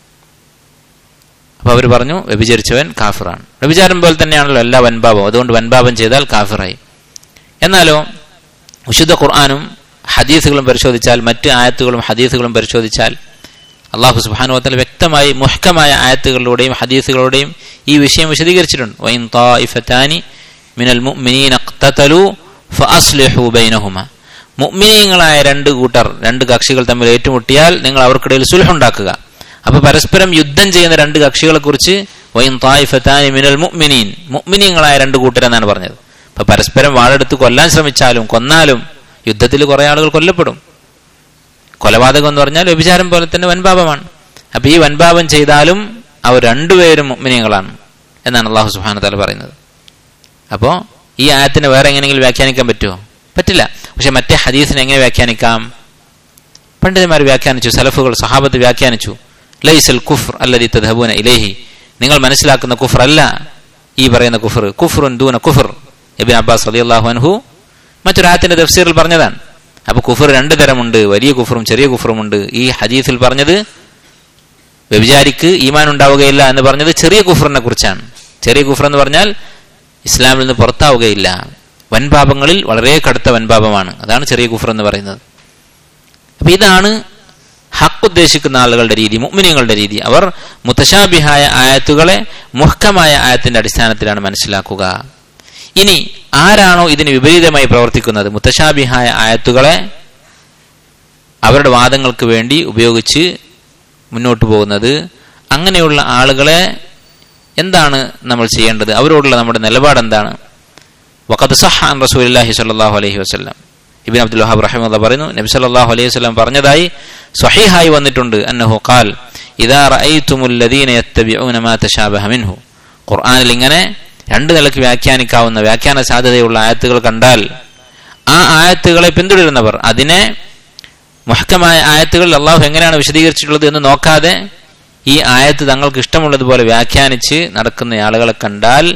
അപ്പൊ അവർ പറഞ്ഞു വ്യഭിചരിച്ചവൻ കാഫിറാണ് വ്യഭിചാരം പോലെ തന്നെയാണല്ലോ എല്ലാ വൻപാപം അതുകൊണ്ട് വൻപാപം ചെയ്താൽ കാഫിറായി എന്നാലോ വിശുദ്ധ ഖുർആാനും ഹദീസുകളും പരിശോധിച്ചാൽ മറ്റ് ആയത്തുകളും ഹദീസുകളും പരിശോധിച്ചാൽ അള്ളാഹു സുബാനുവത്തൽ വ്യക്തമായി മുഹ്കമായ ആയത്തുകളിലൂടെയും ഹദീസുകളുടെയും ഈ വിഷയം വിശദീകരിച്ചിട്ടുണ്ട് വൈൻ താഇഫത്താനി മിനൽ മുഅ്മിനീന ഇഖ്തതലു ഫഅസ്ലിഹു ബൈനഹുമ മുഅ്മിനീങ്ങളായ രണ്ട് കൂട്ടർ രണ്ട് കക്ഷികൾ തമ്മിൽ ഏറ്റുമുട്ടിയാൽ നിങ്ങൾ അവർക്കിടയിൽ സുൽഹ് ഉണ്ടാക്കുക അപ്പൊ പരസ്പരം യുദ്ധം ചെയ്യുന്ന രണ്ട് കക്ഷികളെ കുറിച്ച് വൈൻ തായിഫത്താനി മിനൽ മുഅ്മിനീൻ മുഅ്മിനീങ്ങളായ രണ്ട് കൂട്ടരെന്നാണ് പറഞ്ഞത് അപ്പൊ പരസ്പരം വാളെടുത്ത് കൊല്ലാൻ ശ്രമിച്ചാലും കൊന്നാലും യുദ്ധത്തിൽ കുറെ ആളുകൾ കൊല്ലപ്പെടും കൊലപാതകം എന്ന് പറഞ്ഞാൽ വ്യഭിചാരം പോലെ തന്നെ വൻപാപമാണ് അപ്പൊ ഈ വൻപാപം ചെയ്താലും അവർ രണ്ടുപേരും മുഅ്മിനീങ്ങളാണ് എന്നാണ് അള്ളാഹു സുബ്ഹാനഹു തആല പറയുന്നത് അപ്പോൾ ഈ ആയത്തിന് വേറെ എങ്ങനെയെങ്കിലും വ്യാഖ്യാനിക്കാൻ പറ്റുമോ പറ്റില്ല പക്ഷെ മറ്റേ ഹദീസിനെ എങ്ങനെ വ്യാഖ്യാനിക്കാം പണ്ഡിതന്മാർ വ്യാഖ്യാനിച്ചു സലഫുകൾ സഹാബത്ത് വ്യാഖ്യാനിച്ചു ലൈസൽ കുഫർ അല്ലതി തദ്ഹബൂന ഇലേഹി നിങ്ങൾ മനസ്സിലാക്കുന്ന കുഫർ അല്ല ഈ പറയുന്ന കുഫർ കുഫറുൻ ദൂന കുഫർ എബിൻ അബ്ബാസ് റളിയല്ലാഹു അൻഹു മറ്റൊരു ആയത്തിന്റെ തഫ്സീറിൽ പറഞ്ഞതാണ് അപ്പൊ കുഫർ രണ്ട് തരമുണ്ട് വലിയ കുഫറും ചെറിയ കുഫറുമുണ്ട് ഈ ഹദീസിൽ പറഞ്ഞത് വ്യഭിചാരിക്ക് ഈമാൻ ഉണ്ടാവുകയില്ല എന്ന് പറഞ്ഞത് ചെറിയ കുഫറിനെ കുറിച്ചാണ് ചെറിയ കുഫർ എന്ന് പറഞ്ഞാൽ ഇസ്ലാമിൽ നിന്ന് പുറത്താവുകയില്ല വൻപാപങ്ങളിൽ വളരെ കടുത്ത വൻപാപമാണ് അതാണ് ചെറിയ കുഫർ എന്ന് പറയുന്നത് അപ്പൊ ഇതാണ് ഹക്ക് ഉദ്ദേശിക്കുന്ന ആളുകളുടെ രീതി മുഅ്മിനീങ്ങളുടെ രീതി അവർ മുത്തശാബിഹായ ആയത്തുകളെ മുഹ്കമായ ആയത്തിന്റെ അടിസ്ഥാനത്തിലാണ് മനസ്സിലാക്കുക ഇനി ആരാണോ ഇതിന് വിപരീതമായി പ്രവർത്തിക്കുന്നത് മുത്തശാബിഹായ ആയത്തുകളെ അവരുടെ വാദങ്ങൾക്ക് വേണ്ടി ഉപയോഗിച്ച് മുന്നോട്ട് പോകുന്നത് അങ്ങനെയുള്ള ആളുകളെ എന്താണ് നമ്മൾ ചെയ്യേണ്ടത് അവരോടുള്ള നമ്മുടെ നിലപാട് എന്താണ് വഖദ് സഹ അൻ റസൂലുള്ളാഹി സ്വല്ലല്ലാഹു അലൈഹി വസല്ലം ഇബ്നു അബ്ദുൽ വഹാബ് റഹിമഹുല്ലാഹ് പറയുന്നു നബി സല്ലല്ലാഹു അലൈഹി വസല്ലം പറഞ്ഞതായി സ്വഹീഹായി വന്നിട്ടുണ്ട് അന്നഹു ഖാൽ ഇദാ റഅയ്തുമുൽ ലദീന യത്തബിഊന മാ തശാബഹ മിൻഹു ഖുർആനിൽ ഇങ്ങനെ രണ്ട് നിലയ്ക്ക് വ്യാഖ്യാനിക്കാവുന്ന വ്യാഖ്യാന സാധ്യതയുള്ള ആയത്തുകൾ കണ്ടാൽ ആ ആയത്തുകളെ പിന്തുടരുന്നവർ അതിനെ മുഹക്കമായ ആയത്തുകളിൽ അള്ളാഹു എങ്ങനെയാണ് വിശദീകരിച്ചിട്ടുള്ളത് എന്ന് നോക്കാതെ ഈ ആയത്ത് തങ്ങൾക്ക് ഇഷ്ടമുള്ളതുപോലെ വ്യാഖ്യാനിച്ച് നടക്കുന്ന ആളുകളെ കണ്ടാൽ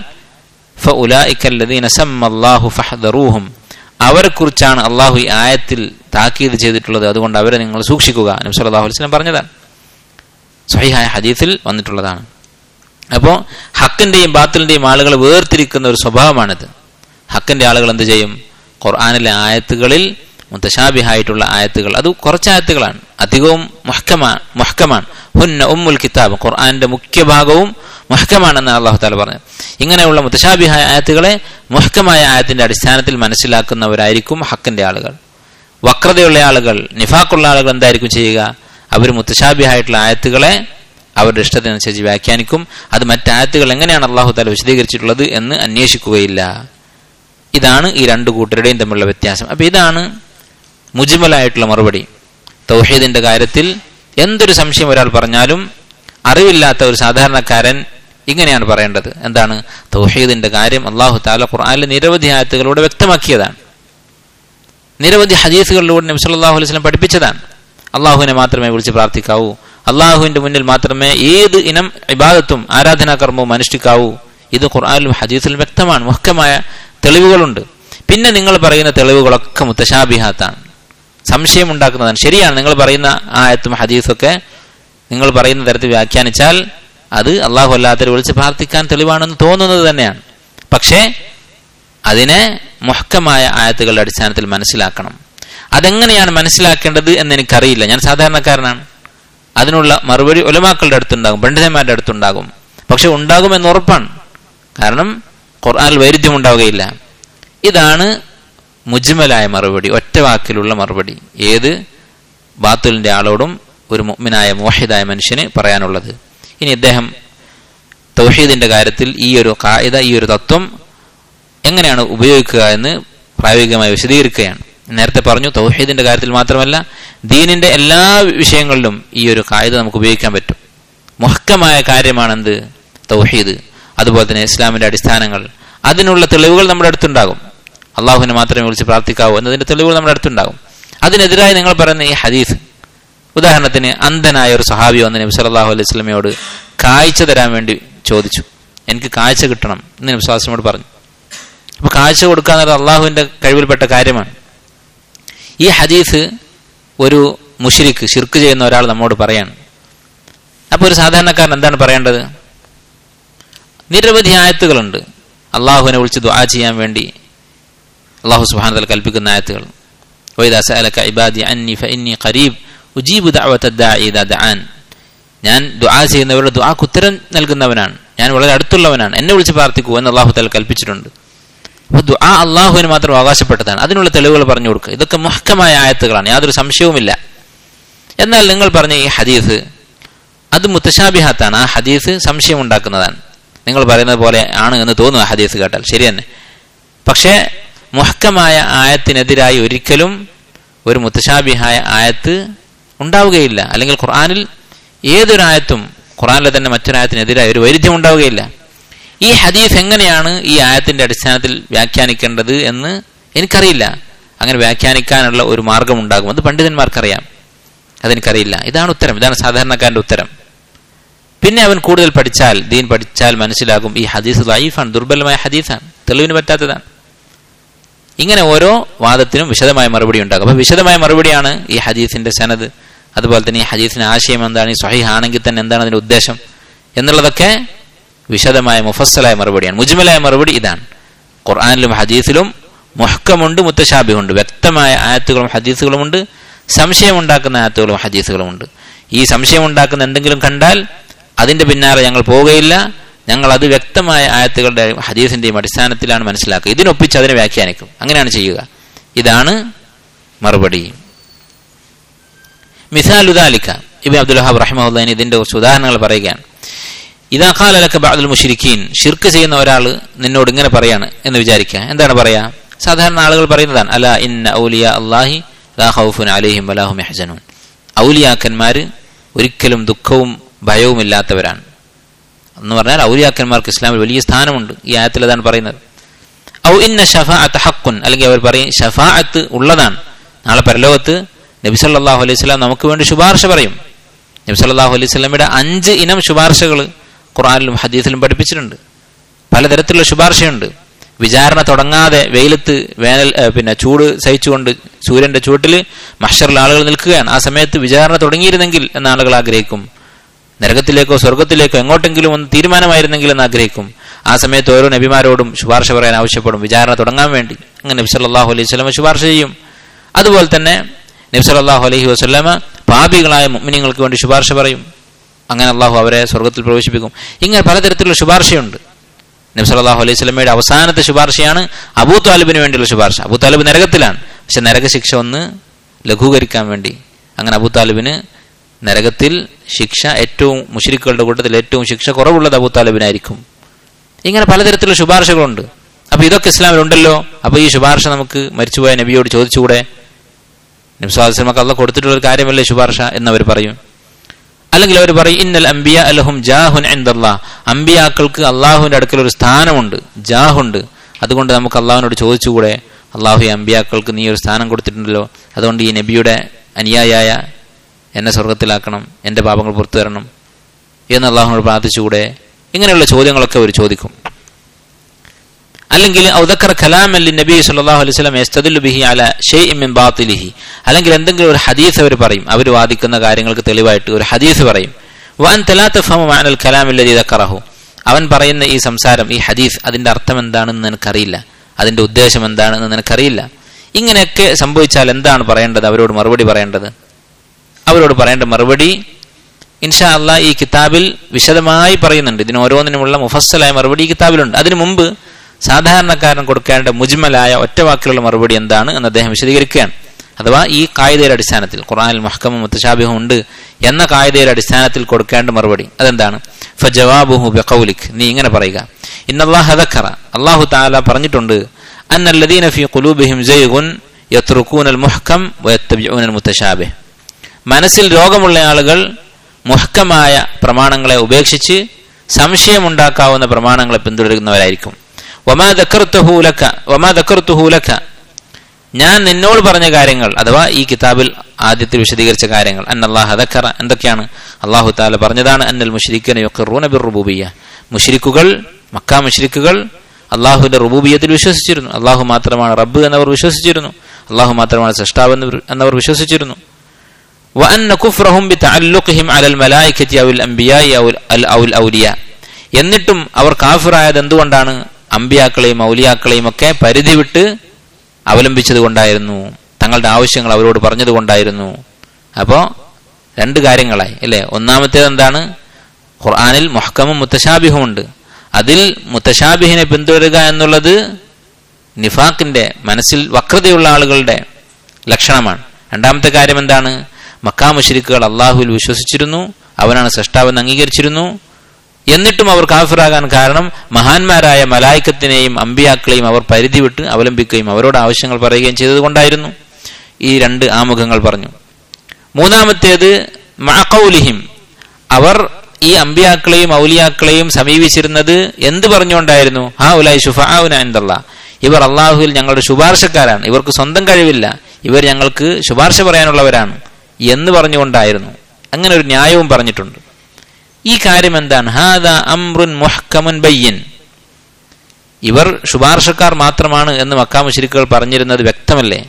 ഫഹദറൂഹും അവരെ കുറിച്ചാണ് അള്ളാഹു ഈ ആയത്തിൽ താക്കീത് ചെയ്തിട്ടുള്ളത് അതുകൊണ്ട് അവരെ നിങ്ങൾ സൂക്ഷിക്കുക നബി സല്ലല്ലാഹു അലൈഹി വസല്ലം പറഞ്ഞതാണ് സഹിഹായ ഹദീസിൽ വന്നിട്ടുള്ളതാണ് അപ്പോൾ ഹക്കിന്റെയും ബാത്തിലിന്റെയും ആളുകൾ വേർതിരിക്കുന്ന ഒരു സ്വഭാവമാണിത് ഹക്കിന്റെ ആളുകൾ എന്ത് ചെയ്യും ഖുർആാനിലെ ആയത്തുകളിൽ മുത്തശാബിഹായിട്ടുള്ള ആയത്തുകൾ അത് കുറച്ച് ആയത്തുകളാണ് അധികവും മുഹക്കമാണ് മുഹക്കമാണ് ഹുന്ന ഉമ്മുൽ കിതാബ് ഖുർആാനിന്റെ മുഖ്യ ഭാഗവും മുഹക്കമാണെന്ന് അള്ളാഹു താല പറഞ്ഞു ഇങ്ങനെയുള്ള മുത്തശാബിഹായ ആയത്തുകളെ മുഹക്കമായ ആയത്തിന്റെ അടിസ്ഥാനത്തിൽ മനസ്സിലാക്കുന്നവരായിരിക്കും ഹക്കിന്റെ ആളുകൾ വക്രതയുള്ള ആളുകൾ നിഫാക്കുള്ള ആളുകൾ എന്തായിരിക്കും ചെയ്യുക അവർ മുത്തശാബിഹായിട്ടുള്ള ആയത്തുകളെ അവരുടെ ഇഷ്ടത്തിനനുസരിച്ച് വ്യാഖ്യാനിക്കും അത് മറ്റായത്തുകൾ എങ്ങനെയാണ് അള്ളാഹു താല വിശദീകരിച്ചിട്ടുള്ളത് എന്ന് അന്വേഷിക്കുകയില്ല ഇതാണ് ഈ രണ്ടു കൂട്ടരുടെയും തമ്മിലുള്ള വ്യത്യാസം അപ്പൊ ഇതാണ് മുജിമലായിട്ടുള്ള മറുപടി തൗഹീദിന്റെ കാര്യത്തിൽ എന്തൊരു സംശയം ഒരാൾ പറഞ്ഞാലും അറിവില്ലാത്ത ഒരു സാധാരണക്കാരൻ ഇങ്ങനെയാണ് പറയേണ്ടത് എന്താണ് തൗഹീദിന്റെ കാര്യം അള്ളാഹു താല ഖുർആാനിലെ നിരവധി ആയത്തുകളിലൂടെ വ്യക്തമാക്കിയതാണ് നിരവധി ഹദീസുകളിലൂടെ നബി സല്ലല്ലാഹു അലൈഹി വസല്ലം പഠിപ്പിച്ചതാണ് അള്ളാഹുവിനെ മാത്രമേ വിളിച്ച് പ്രാർത്ഥിക്കാവൂ അള്ളാഹുവിന്റെ മുന്നിൽ മാത്രമേ ഏത് ഇനം ഇബാദത്തും ആരാധനാകർമ്മവും അനുഷ്ഠിക്കാവൂ ഇത് ഖുർആാനിലും ഹദീസിലും വ്യക്തമാണ് മുഹ്കമായ തെളിവുകളുണ്ട് പിന്നെ നിങ്ങൾ പറയുന്ന തെളിവുകളൊക്കെ മുത്തശാബിഹാത്താണ് സംശയം ഉണ്ടാക്കുന്നതാണ് ശരിയാണ് നിങ്ങൾ പറയുന്ന ആയത്തും ഹദീസൊക്കെ നിങ്ങൾ പറയുന്ന തരത്തിൽ വ്യാഖ്യാനിച്ചാൽ അത് അള്ളാഹു അല്ലാത്തവരെ വിളിച്ച് പ്രാർത്ഥിക്കാൻ തെളിവാണെന്ന് തോന്നുന്നത് തന്നെയാണ് പക്ഷേ അതിനെ മുഹക്കമായ ആയത്തുകളുടെ അടിസ്ഥാനത്തിൽ മനസ്സിലാക്കണം അതെങ്ങനെയാണ് മനസ്സിലാക്കേണ്ടത് എന്ന് എനിക്കറിയില്ല ഞാൻ സാധാരണക്കാരനാണ് അതിനുള്ള മറുപടി ഒലമാക്കളുടെ അടുത്തുണ്ടാകും പണ്ഡിതന്മാരുടെ അടുത്തുണ്ടാകും പക്ഷെ ഉണ്ടാകുമെന്ന് ഉറപ്പാണ് കാരണം ഖുർആാനിൽ വൈരുദ്ധ്യം ഉണ്ടാവുകയില്ല ഇതാണ് മുജ്മലായ മറുപടി ഒറ്റ വാക്കിലുള്ള മറുപടി ഏത് ബാത്തുലിന്റെ ആളോടും ഒരു മുഅ്മിനായ മോഹിദായ മനുഷ്യന് പറയാനുള്ളത് ഇനി ഇദ്ദേഹം തൗഹീദിന്റെ കാര്യത്തിൽ ഈ ഒരു കായിക ഈ ഒരു തത്വം എങ്ങനെയാണ് ഉപയോഗിക്കുക എന്ന് പ്രായോഗികമായി വിശദീകരിക്കുകയാണ് നേരത്തെ പറഞ്ഞു തൗഹീദിന്റെ കാര്യത്തിൽ മാത്രമല്ല ദീനിന്റെ എല്ലാ വിഷയങ്ങളിലും ഈ ഒരു കായിക നമുക്ക് ഉപയോഗിക്കാൻ പറ്റും മുഹക്കമായ കാര്യമാണെന്ത് തൗഹീദ് അതുപോലെ തന്നെ ഇസ്ലാമിന്റെ അടിസ്ഥാനങ്ങൾ അതിനുള്ള തെളിവുകൾ നമ്മുടെ അടുത്തുണ്ടാകും അള്ളാഹുവിനെ മാത്രമേ വിളിച്ച് പ്രാർത്ഥിക്കാവൂ എന്നതിന്റെ തെളിവുകൾ നമ്മുടെ അടുത്തുണ്ടാകും അതിനെതിരായി നിങ്ങൾ പറയുന്ന ഈ ഹദീസ് ഉദാഹരണത്തിന് അന്ധനായ ഒരു സഹാബി വന്ന് നബി സല്ലല്ലാഹു അലൈഹി വസല്ലമയോട് കാഴ്ച തരാൻ വേണ്ടി ചോദിച്ചു എനിക്ക് കാഴ്ച കിട്ടണം എന്ന് നബി സ്വാസ്ലമോട് പറഞ്ഞു അപ്പൊ കാഴ്ച കൊടുക്കുക എന്നത് അള്ളാഹുവിന്റെ കഴിവിൽപ്പെട്ട കാര്യമാണ് ഈ ഹദീസ് ഒരു മുഷിരിക്ക് ഷിർക്ക് ചെയ്യുന്ന ഒരാൾ നമ്മോട് പറയാണ് അപ്പൊ ഒരു സാധാരണക്കാരൻ എന്താണ് പറയേണ്ടത് നിരവധി ആയത്തുകളുണ്ട് അള്ളാഹുവിനെ വിളിച്ച് ദുആ ചെയ്യാൻ വേണ്ടി അള്ളാഹു സുബാനതൽ കൽപ്പിക്കുന്ന ആയത്തുകൾ വൈദാ സഅലക ഇബാദി അന്നി ഫഇന്നി ഖരീബ് ഉജീബു ദഅവത ദാഇ ഇദാ ദഅാൻ ഞാൻ ദുആ ചെയ്യുന്നവരുടെ ദുആക്ക് ഉത്തരം നൽകുന്നവനാണ് ഞാൻ വളരെ അടുത്തുള്ളവനാണ് എന്നെ വിളിച്ച് പ്രാർത്ഥിക്കൂ എന്ന് അള്ളാഹു തല കൽപ്പിച്ചിട്ടുണ്ട് അപ്പോൾ ദുആ അള്ളാഹുവിന് മാത്രം അവകാശപ്പെട്ടതാണ് അതിനുള്ള തെളിവുകൾ പറഞ്ഞു കൊടുക്കുക ഇതൊക്കെ മുഹക്കമായ ആയത്തുകളാണ് യാതൊരു സംശയവുമില്ല എന്നാൽ നിങ്ങൾ പറഞ്ഞ ഈ ഹദീസ് അത് മുത്തശാബിഹാത്താണ് ആ ഹദീസ് സംശയമുണ്ടാക്കുന്നതാണ് നിങ്ങൾ പറയുന്നത് പോലെ ആണ് എന്ന് തോന്നുന്നു ആ ഹദീസ് കേട്ടാൽ ശരി തന്നെ പക്ഷേ മുഹക്കമായ ആയത്തിനെതിരായി ഒരിക്കലും ഒരു മുത്തശാബിഹായ ആയത്ത് ഉണ്ടാവുകയില്ല അല്ലെങ്കിൽ ഖുർആാനിൽ ഏതൊരായത്തും ഖുർആാനിലെ തന്നെ മറ്റൊരായത്തിനെതിരായി ഒരു വൈരുദ്ധ്യം ഉണ്ടാവുകയില്ല ഈ ഹദീസ് എങ്ങനെയാണ് ഈ ആയത്തിന്റെ അടിസ്ഥാനത്തിൽ വ്യാഖ്യാനിക്കേണ്ടത് എന്ന് എനിക്കറിയില്ല അങ്ങനെ വ്യാഖ്യാനിക്കാനുള്ള ഒരു മാർഗം ഉണ്ടാകും അത് പണ്ഡിതന്മാർക്കറിയാം അതെനിക്കറിയില്ല ഇതാണ് ഉത്തരം ഇതാണ് സാധാരണക്കാരന്റെ ഉത്തരം പിന്നെ അവൻ കൂടുതൽ പഠിച്ചാൽ ദീൻ പഠിച്ചാൽ മനസ്സിലാകും ഈ ഹദീസ് ലൈഫാണ് ദുർബലമായ ഹദീസാണ് തെളിവിന് പറ്റാത്തതാണ് ഇങ്ങനെ ഓരോ വാദത്തിനും വിശദമായ മറുപടി ഉണ്ടാകും അപ്പൊ വിശദമായ മറുപടിയാണ് ഈ ഹദീസിന്റെ സനത് അതുപോലെ തന്നെ ഈ ഹദീസിന്റെ ആശയം എന്താണ് ഈ സ്വഹീഹ് ആണെങ്കിൽ തന്നെ എന്താണ് അതിന്റെ ഉദ്ദേശം എന്നുള്ളതൊക്കെ വിശദമായ മുഫസ്സലായ മറുപടിയാണ് മുജ്മലായ മറുപടി ഇതാണ് ഖുർആാനിലും ഹദീസിലും മുഹക്കമുണ്ട് മുത്തശാബിയുണ്ട് വ്യക്തമായ ആയത്തുകളും ഹദീസുകളുമുണ്ട് സംശയമുണ്ടാക്കുന്ന ആയത്തുകളും ഹദീസുകളുമുണ്ട് ഈ സംശയമുണ്ടാക്കുന്ന എന്തെങ്കിലും കണ്ടാൽ അതിന്റെ പിന്നാലെ ഞങ്ങൾ പോവുകയില്ല ഞങ്ങൾ അത് വ്യക്തമായ ആയത്തുകളുടെ ഹദീസിന്റെയും അടിസ്ഥാനത്തിലാണ് മനസ്സിലാക്കുക ഇതിനൊപ്പിച്ച് അതിനെ വ്യാഖ്യാനിക്കും അങ്ങനെയാണ് ചെയ്യുക ഇതാണ് മറുപടി മിസാലുദാലിക്ക ഇബി അബ്ദുൽ ഹബ് റഹിമുദ്ദീൻ ഇതിന്റെ കുറച്ച് ഉദാഹരണങ്ങൾ പറയുകയാണ് ഇതാ കാലലൊക്കെ ബാദുൽ മുഷിരിക്കീൻ ഷിർക്ക് ചെയ്യുന്ന ഒരാൾ നിന്നോട് ഇങ്ങനെ പറയാണ് എന്ന് വിചാരിക്കുക എന്താണ് പറയാ സാധാരണ ആളുകൾ പറയുന്നതാണ് അല ഇന്ന ഔലിയ അള്ളാഹി ലാ ഹൗഫുൻ അലൈഹിം വലാഹും യഹ്സനൂൻ ഔലിയാക്കന്മാര് ഒരിക്കലും ദുഃഖവും ഭയവും ഇല്ലാത്തവരാണ് എന്ന് പറഞ്ഞാൽ ഔലിയാക്കന്മാർക്ക് ഇസ്ലാമിൽ വലിയ സ്ഥാനമുണ്ട് ഈ ആയത്തിൽ അതാണ് പറയുന്നത് ഔ ഇന്ന ഷഫാഅത്ത് ഹക്കുൻ അല്ലെങ്കിൽ അവർ പറയും ഷഫാഅത്ത് ഉള്ളതാണ് നാളെ പരലോകത്ത് നബി സല്ലല്ലാഹു അലൈഹി വസല്ലം നമുക്ക് വേണ്ടി ശുപാർശ പറയും നബി സല്ലല്ലാഹു അലൈഹി വസല്ലമയുടെ അഞ്ച് ഇനം ശുപാർശകൾ ഖുർആനിലും ഹദീസിലും പഠിപ്പിച്ചിട്ടുണ്ട് പലതരത്തിലുള്ള ശുപാർശയുണ്ട് വിചാരണ തുടങ്ങാതെ വെയിലത്ത് വേനൽ പിന്നെ ചൂട് സഹിച്ചുകൊണ്ട് സൂര്യന്റെ ചൂട്ടിൽ മഷറിൽ ആളുകൾ നിൽക്കുകയാണ് ആ സമയത്ത് വിചാരണ തുടങ്ങിയിരുന്നെങ്കിൽ എന്ന ആളുകൾ ആഗ്രഹിക്കും നരകത്തിലേക്കോ സ്വർഗത്തിലേക്കോ എങ്ങോട്ടെങ്കിലും ഒന്ന് തീരുമാനമായിരുന്നെങ്കിൽ എന്ന് ആഗ്രഹിക്കും ആ സമയത്ത് ഓരോ നബിമാരോടും ശുപാർശ പറയാൻ ആവശ്യപ്പെടും വിചാരണ തുടങ്ങാൻ വേണ്ടി അങ്ങനെ നബി സല്ലല്ലാഹു അലൈഹി വസല്ലമ ശുപാർശ ചെയ്യും അതുപോലെ തന്നെ നബി സല്ലല്ലാഹു അലൈഹി വസല്ലമ പാപികളായ മുഅ്മിനീങ്ങൾക്ക് വേണ്ടി ശുപാർശ പറയും അങ്ങനെ അള്ളാഹു അവരെ സ്വർഗത്തിൽ പ്രവേശിപ്പിക്കും ഇങ്ങനെ പലതരത്തിലുള്ള ശുപാർശയുണ്ട് നബി സല്ലല്ലാഹു അലൈഹി വസല്ലമയുടെ അവസാനത്തെ ശുപാർശയാണ് അബൂ താലിബിന് വേണ്ടിയുള്ള ശുപാർശ അബൂ താലിബ് നരകത്തിലാണ് പക്ഷെ നരകശിക്ഷ ഒന്ന് ലഘൂകരിക്കാൻ വേണ്ടി അങ്ങനെ അബൂ താലിബിന് നരകത്തിൽ ശിക്ഷ ഏറ്റവും മുഷരിക്കുകളുടെ കൂട്ടത്തിൽ ഏറ്റവും ശിക്ഷ കുറവുള്ളത് അബൂ താലിബിനായിരിക്കും ഇങ്ങനെ പലതരത്തിലുള്ള ശുപാർശകളുണ്ട് അപ്പൊ ഇതൊക്കെ ഇസ്ലാമിലുണ്ടല്ലോ അപ്പൊ ഈ ശുപാർശ നമുക്ക് മരിച്ചുപോയ നബിയോട് ചോദിച്ചുകൂടെ നബ്സാസ്ലമക്ക് അള്ള കൊടുത്തിട്ടുള്ള ഒരു കാര്യമല്ലേ ശുപാർശ എന്നവർ പറയും അല്ലെങ്കിൽ അവർ പറയും ഇന്നൽ അംബിയ അലഹും ജാഹുൻ എന്തല്ലാ അംബിയാക്കൾക്ക് അള്ളാഹുവിന്റെ അടുക്കൽ ഒരു സ്ഥാനമുണ്ട് ജാഹുണ്ട് അതുകൊണ്ട് നമുക്ക് അള്ളാഹുവിനോട് ചോദിച്ചുകൂടെ അള്ളാഹു ഈ അംബിയാക്കൾക്ക് നീ ഒരു സ്ഥാനം കൊടുത്തിട്ടുണ്ടല്ലോ അതുകൊണ്ട് ഈ നബിയുടെ അനുയായായ എന്നെ സ്വർഗത്തിലാക്കണം എൻ്റെ പാപങ്ങൾ പുറത്തു തരണം എന്ന് അള്ളാഹുനോട് പ്രാർത്ഥിച്ചുകൂടെ ഇങ്ങനെയുള്ള ചോദ്യങ്ങളൊക്കെ അവർ ചോദിക്കും അല്ലെങ്കിൽ ഔദക്കർ കലാം അല്ലി നബി സല്ലല്ലാഹു അലൈഹി വസല്ലം യസ്തദില്ലു ബിഹി അല ഷൈഇൻ മിൻ ബാത്തിലിഹി അല്ലെങ്കിൽ എന്തെങ്കിലും ഒരു ഹദീസ് അവർ പറയും അവർ വാദിക്കുന്ന കാര്യങ്ങൾക്ക് തെളിവായിട്ട് ഒരു ഹദീസ് പറയും വൻ തലാ തഫഹമു മഅനൽ കലാം അല്ലദി ദക്കറഹു അവൻ പറയുന്ന ഈ സംസാരം ഈ ഹദീസ് അതിന്റെ അർത്ഥം എന്താണെന്ന് നിനക്കറിയില്ല അതിന്റെ ഉദ്ദേശം എന്താണെന്ന് നിനക്കറിയില്ല ഇങ്ങനെയൊക്കെ സംഭവിച്ചാൽ എന്താണ് പറയേണ്ടത് അവരോട് മറുപടി പറയേണ്ടത് അവരോട് പറയേണ്ട മറുപടി ഇൻഷാ അള്ളാ ഈ കിതാബിൽ വിശദമായി പറയുന്നുണ്ട് ഇതിന് ഓരോന്നിനുമുള്ള മുഫസ്സലായ മറുപടി ഈ കിതാബിലുണ്ട് അതിനു മുമ്പ് സാധാരണക്കാരൻ കൊടുക്കേണ്ട മുജ്മലായ ഒറ്റ വാക്കിലുള്ള മറുപടി എന്താണ് എന്ന് അദ്ദേഹം വിശദീകരിക്കുകയാണ് അഥവാ ഈ കായികയുടെ അടിസ്ഥാനത്തിൽ ഖുറാനിൽ മഹക്കമും മുത്തശാബിഹും ഉണ്ട് എന്ന കായികയുടെ അടിസ്ഥാനത്തിൽ കൊടുക്കേണ്ട മറുപടി അതെന്താണ് ഫജവാബുഹു ബഖൗലിക് നീ ഇങ്ങനെ പറയുക ഇന്നല്ലാഹ ദക്കറ അല്ലാഹു തആല പറഞ്ഞിട്ടുണ്ട് അന്നല്ലദീന ഫീ ഖുലൂബിഹിം സൈഗുൻ യത്റുകൂനൽ മുഹ്കം വയത്തബിഊനൽ മുത്തശാബിഹ് മനസ്സിൽ രോഗമുള്ള ആളുകൾ മുഹക്കമായ പ്രമാണങ്ങളെ ഉപേക്ഷിച്ച് സംശയമുണ്ടാക്കാവുന്ന പ്രമാണങ്ങളെ പിന്തുടരുന്നവരായിരിക്കും വമാ ദക്കർത്തുഹൂലക്ക വമാ ദക്കർത്തുഹൂലക്ക ഞാൻ നിന്നോട് പറഞ്ഞ കാര്യങ്ങൾ അഥവാ ഈ കിതാബിൽ ആദ്യത്തിൽ വിശദീകരിച്ച കാര്യങ്ങൾ അന്നല്ലാഹ് ദക്കറ എന്തൊക്കെയാണ് അള്ളാഹു താല പറഞ്ഞതാണ് അന്നൽ മുഷരിക്കനെ റുബൂബിയ മുഷരിക്കുകൾ മക്ക മുഷരിക്കുകൾ അള്ളാഹുവിന്റെ റുബൂബിയത്തിൽ വിശ്വസിച്ചിരുന്നു അള്ളാഹു മാത്രമാണ് റബ്ബ് എന്നവർ വിശ്വസിച്ചിരുന്നു അള്ളാഹു മാത്രമാണ് സൃഷ്ടാവ് എന്നവർ വിശ്വസിച്ചിരുന്നു وأن كفرهم بتعلقهم على الملائكة أو الأنبياء أو الأولياء എന്നിട്ടും അവർ കാഫിറായത് എന്തുകൊണ്ടാണ് അമ്പിയാക്കളെയും ഔലിയാക്കളെയും ഒക്കെ പരിധി വിട്ട് അവലംബിച്ചത് കൊണ്ടായിരുന്നു തങ്ങളുടെ ആവശ്യങ്ങൾ അവരോട് പറഞ്ഞത് കൊണ്ടായിരുന്നു അപ്പോൾ രണ്ട് കാര്യങ്ങളായി അല്ലേ ഒന്നാമത്തേത് എന്താണ് ഖുർആാനിൽ മുഹക്കമും മുത്തശാബിഹുമുണ്ട് അതിൽ മുത്തശാബിഹിനെ പിന്തുടരുക എന്നുള്ളത് നിഫാഖിന്റെ മനസ്സിൽ വക്രതയുള്ള ആളുകളുടെ ലക്ഷണമാണ് രണ്ടാമത്തെ കാര്യം എന്താണ് മക്കാ മുഷരിക്കുകൾ അള്ളാഹുവിൽ വിശ്വസിച്ചിരുന്നു അവനാണ് സൃഷ്ടാവെന്ന് അംഗീകരിച്ചിരുന്നു എന്നിട്ടും അവർ കാഫിറാകാൻ കാരണം മഹാന്മാരായ മലായിക്കത്തിനെയും അമ്പിയാക്കളെയും അവർ പരിധി വിട്ട് അവലംബിക്കുകയും അവരോട് ആവശ്യങ്ങൾ പറയുകയും ചെയ്തതുകൊണ്ടായിരുന്നു ഈ രണ്ട് ആമുഖങ്ങൾ പറഞ്ഞു മൂന്നാമത്തേത് മഅഖൗലിഹിം അവർ ഈ അമ്പിയാക്കളെയും ഔലിയാക്കളെയും സമീപിച്ചിരുന്നത് എന്ത് പറഞ്ഞുകൊണ്ടായിരുന്നു ഹാ ഉലായി ഷുഫാവുന എന്തല്ല ഇവർ അള്ളാഹുവിൽ ഞങ്ങളുടെ ശുപാർശക്കാരാണ് ഇവർക്ക് സ്വന്തം കഴിവില്ല ഇവർ ഞങ്ങൾക്ക് ശുപാർശ പറയാനുള്ളവരാണ് എന്ന് പറഞ്ഞുകൊണ്ടായിരുന്നു അങ്ങനെ ഒരു ന്യായവും പറഞ്ഞിട്ടുണ്ട് ഈ കാര്യം എന്താണ് ഹാദ അമ്രുൻ മുഹ്കമുൻ ബയ്യൻ ഇവർ ശുപാർശക്കാർ മാത്രമാണ് എന്ന് മക്കാ മുശരിക്കുകൾ പറഞ്ഞിരുന്നത് വ്യക്തമല്ലേ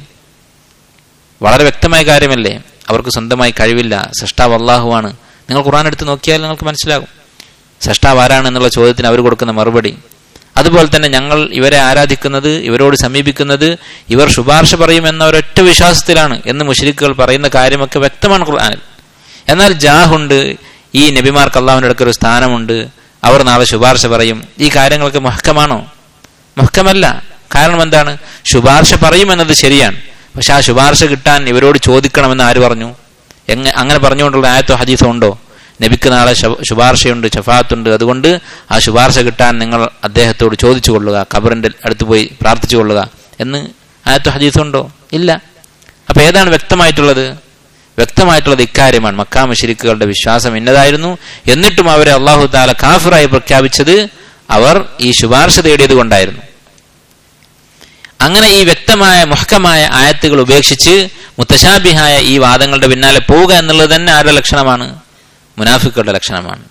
വളരെ വ്യക്തമായ കാര്യമല്ലേ അവർക്ക് സ്വന്തമായി കഴിവില്ല സൃഷ്ടാവ് അള്ളാഹുവാണ് നിങ്ങൾ ഖുറാൻ എടുത്ത് നോക്കിയാൽ നിങ്ങൾക്ക് മനസ്സിലാകും സൃഷ്ടാവ് ആരാണ് എന്നുള്ള ചോദ്യത്തിന് അവർ കൊടുക്കുന്ന മറുപടി അതുപോലെ തന്നെ ഞങ്ങൾ ഇവരെ ആരാധിക്കുന്നത് ഇവരോട് സമീപിക്കുന്നത് ഇവർ ശുപാർശ പറയുമെന്ന ഒരൊറ്റ വിശ്വാസത്തിലാണ് എന്ന് മുഷരിക്കുകൾ പറയുന്ന കാര്യമൊക്കെ വ്യക്തമാണ് ഖുർആാനിൽ എന്നാൽ ജാഹുണ്ട് ഈ നബിമാർക്ക് അള്ളാഹുവിൻ്റെ അടുക്ക ഒരു സ്ഥാനമുണ്ട് അവർ നാളെ ശുപാർശ പറയും ഈ കാര്യങ്ങളൊക്കെ മഹക്കമാണോ മഹക്കമല്ല കാരണം എന്താണ് ശുപാർശ പറയുമെന്നത് ശരിയാണ് പക്ഷെ ആ ശുപാർശ കിട്ടാൻ ഇവരോട് ചോദിക്കണമെന്ന് ആര് പറഞ്ഞു എങ്ങ അങ്ങനെ പറഞ്ഞുകൊണ്ടുള്ള ആയത്തോ ഹദീസോ ഉണ്ടോ നബിക്ക് നാളെ ശുപാർശയുണ്ട് ഷഫാത്തുണ്ട് അതുകൊണ്ട് ആ ശുപാർശ കിട്ടാൻ നിങ്ങൾ അദ്ദേഹത്തോട് ചോദിച്ചു കൊള്ളുക ഖബറിന്റെ അടുത്ത് പോയി പ്രാർത്ഥിച്ചു കൊള്ളുക എന്ന് ആയത്തോ ഹദീസുണ്ടോ ഇല്ല അപ്പൊ ഏതാണ് വ്യക്തമായിട്ടുള്ളത് വ്യക്തമായിട്ടുള്ളത് ഇക്കാര്യമാണ് മക്കാ മഷിരിക്കുകളുടെ വിശ്വാസം ഇന്നതായിരുന്നു എന്നിട്ടും അവരെ അള്ളാഹു താല കാഫിറായി പ്രഖ്യാപിച്ചത് അവർ ഈ ശുപാർശ തേടിയത് കൊണ്ടായിരുന്നു അങ്ങനെ ഈ വ്യക്തമായ മുഹക്കമായ ആയത്തുകൾ ഉപേക്ഷിച്ച് മുത്തശാബിഹായ ഈ വാദങ്ങളുടെ പിന്നാലെ പോവുക എന്നുള്ളത് തന്നെ ആരുടെ ലക്ഷണമാണ് മുനാഫിക്കുകളുടെ ലക്ഷണമാണ്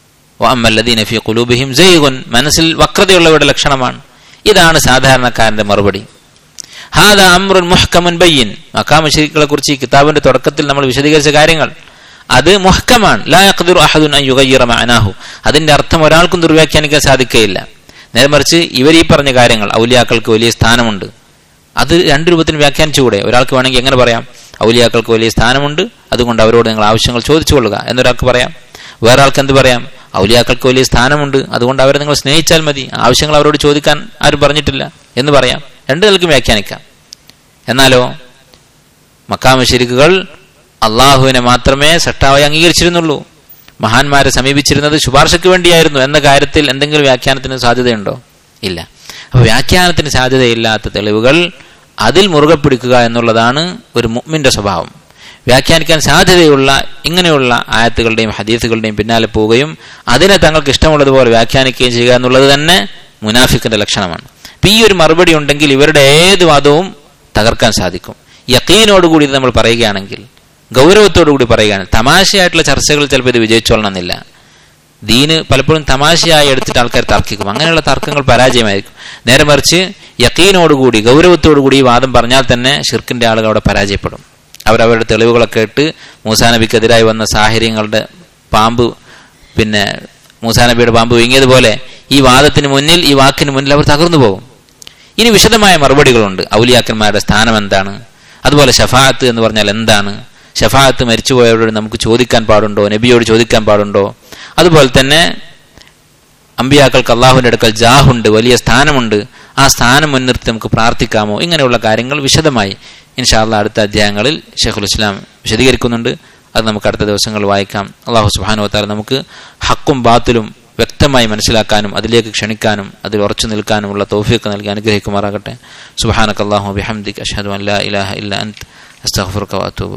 നഫി കുലൂബിഹിം ജയ്ഗുൻ മനസ്സിൽ വക്രതയുള്ളവരുടെ ലക്ഷണമാണ് ഇതാണ് സാധാരണക്കാരന്റെ മറുപടി ഹാദ അമ്രുൻ മുഹ്കമുൻ ബയ്യൻ മക്കാമശരികളെ കുറിച്ച് ഈ കിതാബിന്റെ തുടക്കത്തിൽ നമ്മൾ വിശദീകരിച്ച കാര്യങ്ങൾ അത് മുഹക്കമാണ് ലാ യഖ്ദിർ അഹദുൻ അൻ യുഗയ്യിറ മഅനാഹു അതിന്റെ അർത്ഥം ഒരാൾക്കും ദുർവ്യാഖ്യാനിക്കാൻ സാധിക്കുകയില്ല നേരെ മറിച്ച് ഇവർ ഈ പറഞ്ഞ കാര്യങ്ങൾ ഔലിയാക്കൾക്ക് വലിയ സ്ഥാനമുണ്ട് അത് രണ്ട് രൂപത്തിൽ വ്യാഖ്യാനിച്ചുകൂടെ ഒരാൾക്ക് വേണമെങ്കിൽ എങ്ങനെ പറയാം ഔലിയാക്കൾക്ക് വലിയ സ്ഥാനമുണ്ട് അതുകൊണ്ട് അവരോട് നിങ്ങൾ ആവശ്യങ്ങൾ ചോദിച്ചു കൊള്ളുക എന്നൊരാൾക്ക് പറയാം വേറെ ആൾക്ക് എന്ത് പറയാം ഔലിയാക്കൾക്ക് വലിയ സ്ഥാനമുണ്ട് അതുകൊണ്ട് അവരെ നിങ്ങൾ സ്നേഹിച്ചാൽ മതി ആവശ്യങ്ങൾ അവരോട് ചോദിക്കാൻ ആരും പറഞ്ഞിട്ടില്ല എന്ന് പറയാം രണ്ടു നിലക്കും വ്യാഖ്യാനിക്കാം എന്നാലോ മക്കാമ ശരിക്കുകൾ അള്ളാഹുവിനെ മാത്രമേ സട്ടാവായി അംഗീകരിച്ചിരുന്നുള്ളൂ മഹാന്മാരെ സമീപിച്ചിരുന്നത് ശുപാർശയ്ക്ക് വേണ്ടിയായിരുന്നു എന്ന കാര്യത്തിൽ എന്തെങ്കിലും വ്യാഖ്യാനത്തിന് സാധ്യതയുണ്ടോ ഇല്ല അപ്പൊ വ്യാഖ്യാനത്തിന് സാധ്യതയില്ലാത്ത തെളിവുകൾ അതിൽ മുറുകെ പിടിക്കുക എന്നുള്ളതാണ് ഒരു മുഅ്മിന്റെ സ്വഭാവം വ്യാഖ്യാനിക്കാൻ സാധ്യതയുള്ള ഇങ്ങനെയുള്ള ആയത്തുകളുടെയും ഹദീസുകളുടെയും പിന്നാലെ പോവുകയും അതിനെ തങ്ങൾക്ക് ഇഷ്ടമുള്ളതുപോലെ വ്യാഖ്യാനിക്കുകയും ചെയ്യുക എന്നുള്ളത് തന്നെ മുനാഫിക്കിന്റെ ലക്ഷണമാണ് അപ്പൊ ഈ ഒരു മറുപടി ഉണ്ടെങ്കിൽ ഇവരുടെ ഏത് വാദവും തകർക്കാൻ സാധിക്കും യക്കീനോടുകൂടി ഇത് നമ്മൾ പറയുകയാണെങ്കിൽ ഗൗരവത്തോടു കൂടി പറയുകയാണെങ്കിൽ തമാശയായിട്ടുള്ള ചർച്ചകൾ ചിലപ്പോൾ ഇത് വിജയിച്ചോളണമെന്നില്ല ദീന് പലപ്പോഴും തമാശയായി എടുത്തിട്ട് ആൾക്കാർ തർക്കിക്കും അങ്ങനെയുള്ള തർക്കങ്ങൾ പരാജയമായിരിക്കും നേരെ മറിച്ച് യക്കീനോടുകൂടി ഗൗരവത്തോടുകൂടി ഈ വാദം പറഞ്ഞാൽ തന്നെ ഷിർക്കിന്റെ ആളുകൾ അവിടെ പരാജയപ്പെടും അവരവരുടെ തെളിവുകളൊക്കെ ഇട്ട് മൂസാ നബിക്കെതിരായി വന്ന സാഹചര്യങ്ങളുടെ പാമ്പ് പിന്നെ മൂസാ നബിയുടെ പാമ്പ് വീങ്ങിയതുപോലെ ഈ വാദത്തിന് മുന്നിൽ ഈ വാക്കിന് മുന്നിൽ അവർ തകർന്നു പോകും ഇനി വിശദമായ മറുപടികളുണ്ട് ഔലിയാക്കന്മാരുടെ സ്ഥാനം എന്താണ് അതുപോലെ ഷഫാഅത്ത് എന്ന് പറഞ്ഞാൽ എന്താണ് ഷഫാഅത്ത് മരിച്ചുപോയവരോട് നമുക്ക് ചോദിക്കാൻ പാടുണ്ടോ നബിയോട് ചോദിക്കാൻ പാടുണ്ടോ അതുപോലെ തന്നെ അമ്പിയാക്കൾക്ക് അള്ളാഹുവിൻ്റെ അടുക്കൽ ജാഹുണ്ട് വലിയ സ്ഥാനമുണ്ട് ആ സ്ഥാനം മുൻനിർത്തി നമുക്ക് പ്രാർത്ഥിക്കാമോ ഇങ്ങനെയുള്ള കാര്യങ്ങൾ വിശദമായി ഇൻഷാല്ല അടുത്ത അധ്യായങ്ങളിൽ ഷെഖുൽ ഇസ്ലാം വിശദീകരിക്കുന്നുണ്ട് അത് നമുക്ക് അടുത്ത ദിവസങ്ങൾ വായിക്കാം അള്ളാഹു സുബാനുവത്താൽ നമുക്ക് ഹക്കും ബാത്തിലും വ്യക്തമായി മനസ്സിലാക്കാനും അതിലേക്ക് ക്ഷണിക്കാനും അതിൽ ഉറച്ചു നിൽക്കാനുമുള്ള തോഫിയൊക്കെ നൽകി അനുഗ്രഹിക്കുമാറാകട്ടെ സുബാനക്ക് അള്ളാഹു ബിഹംദിക് അഷഹദു അല്ലാ ഇലാഹ ഇല്ല അന്ത് അസ്തഗ്ഫിറുക വഅതൂബു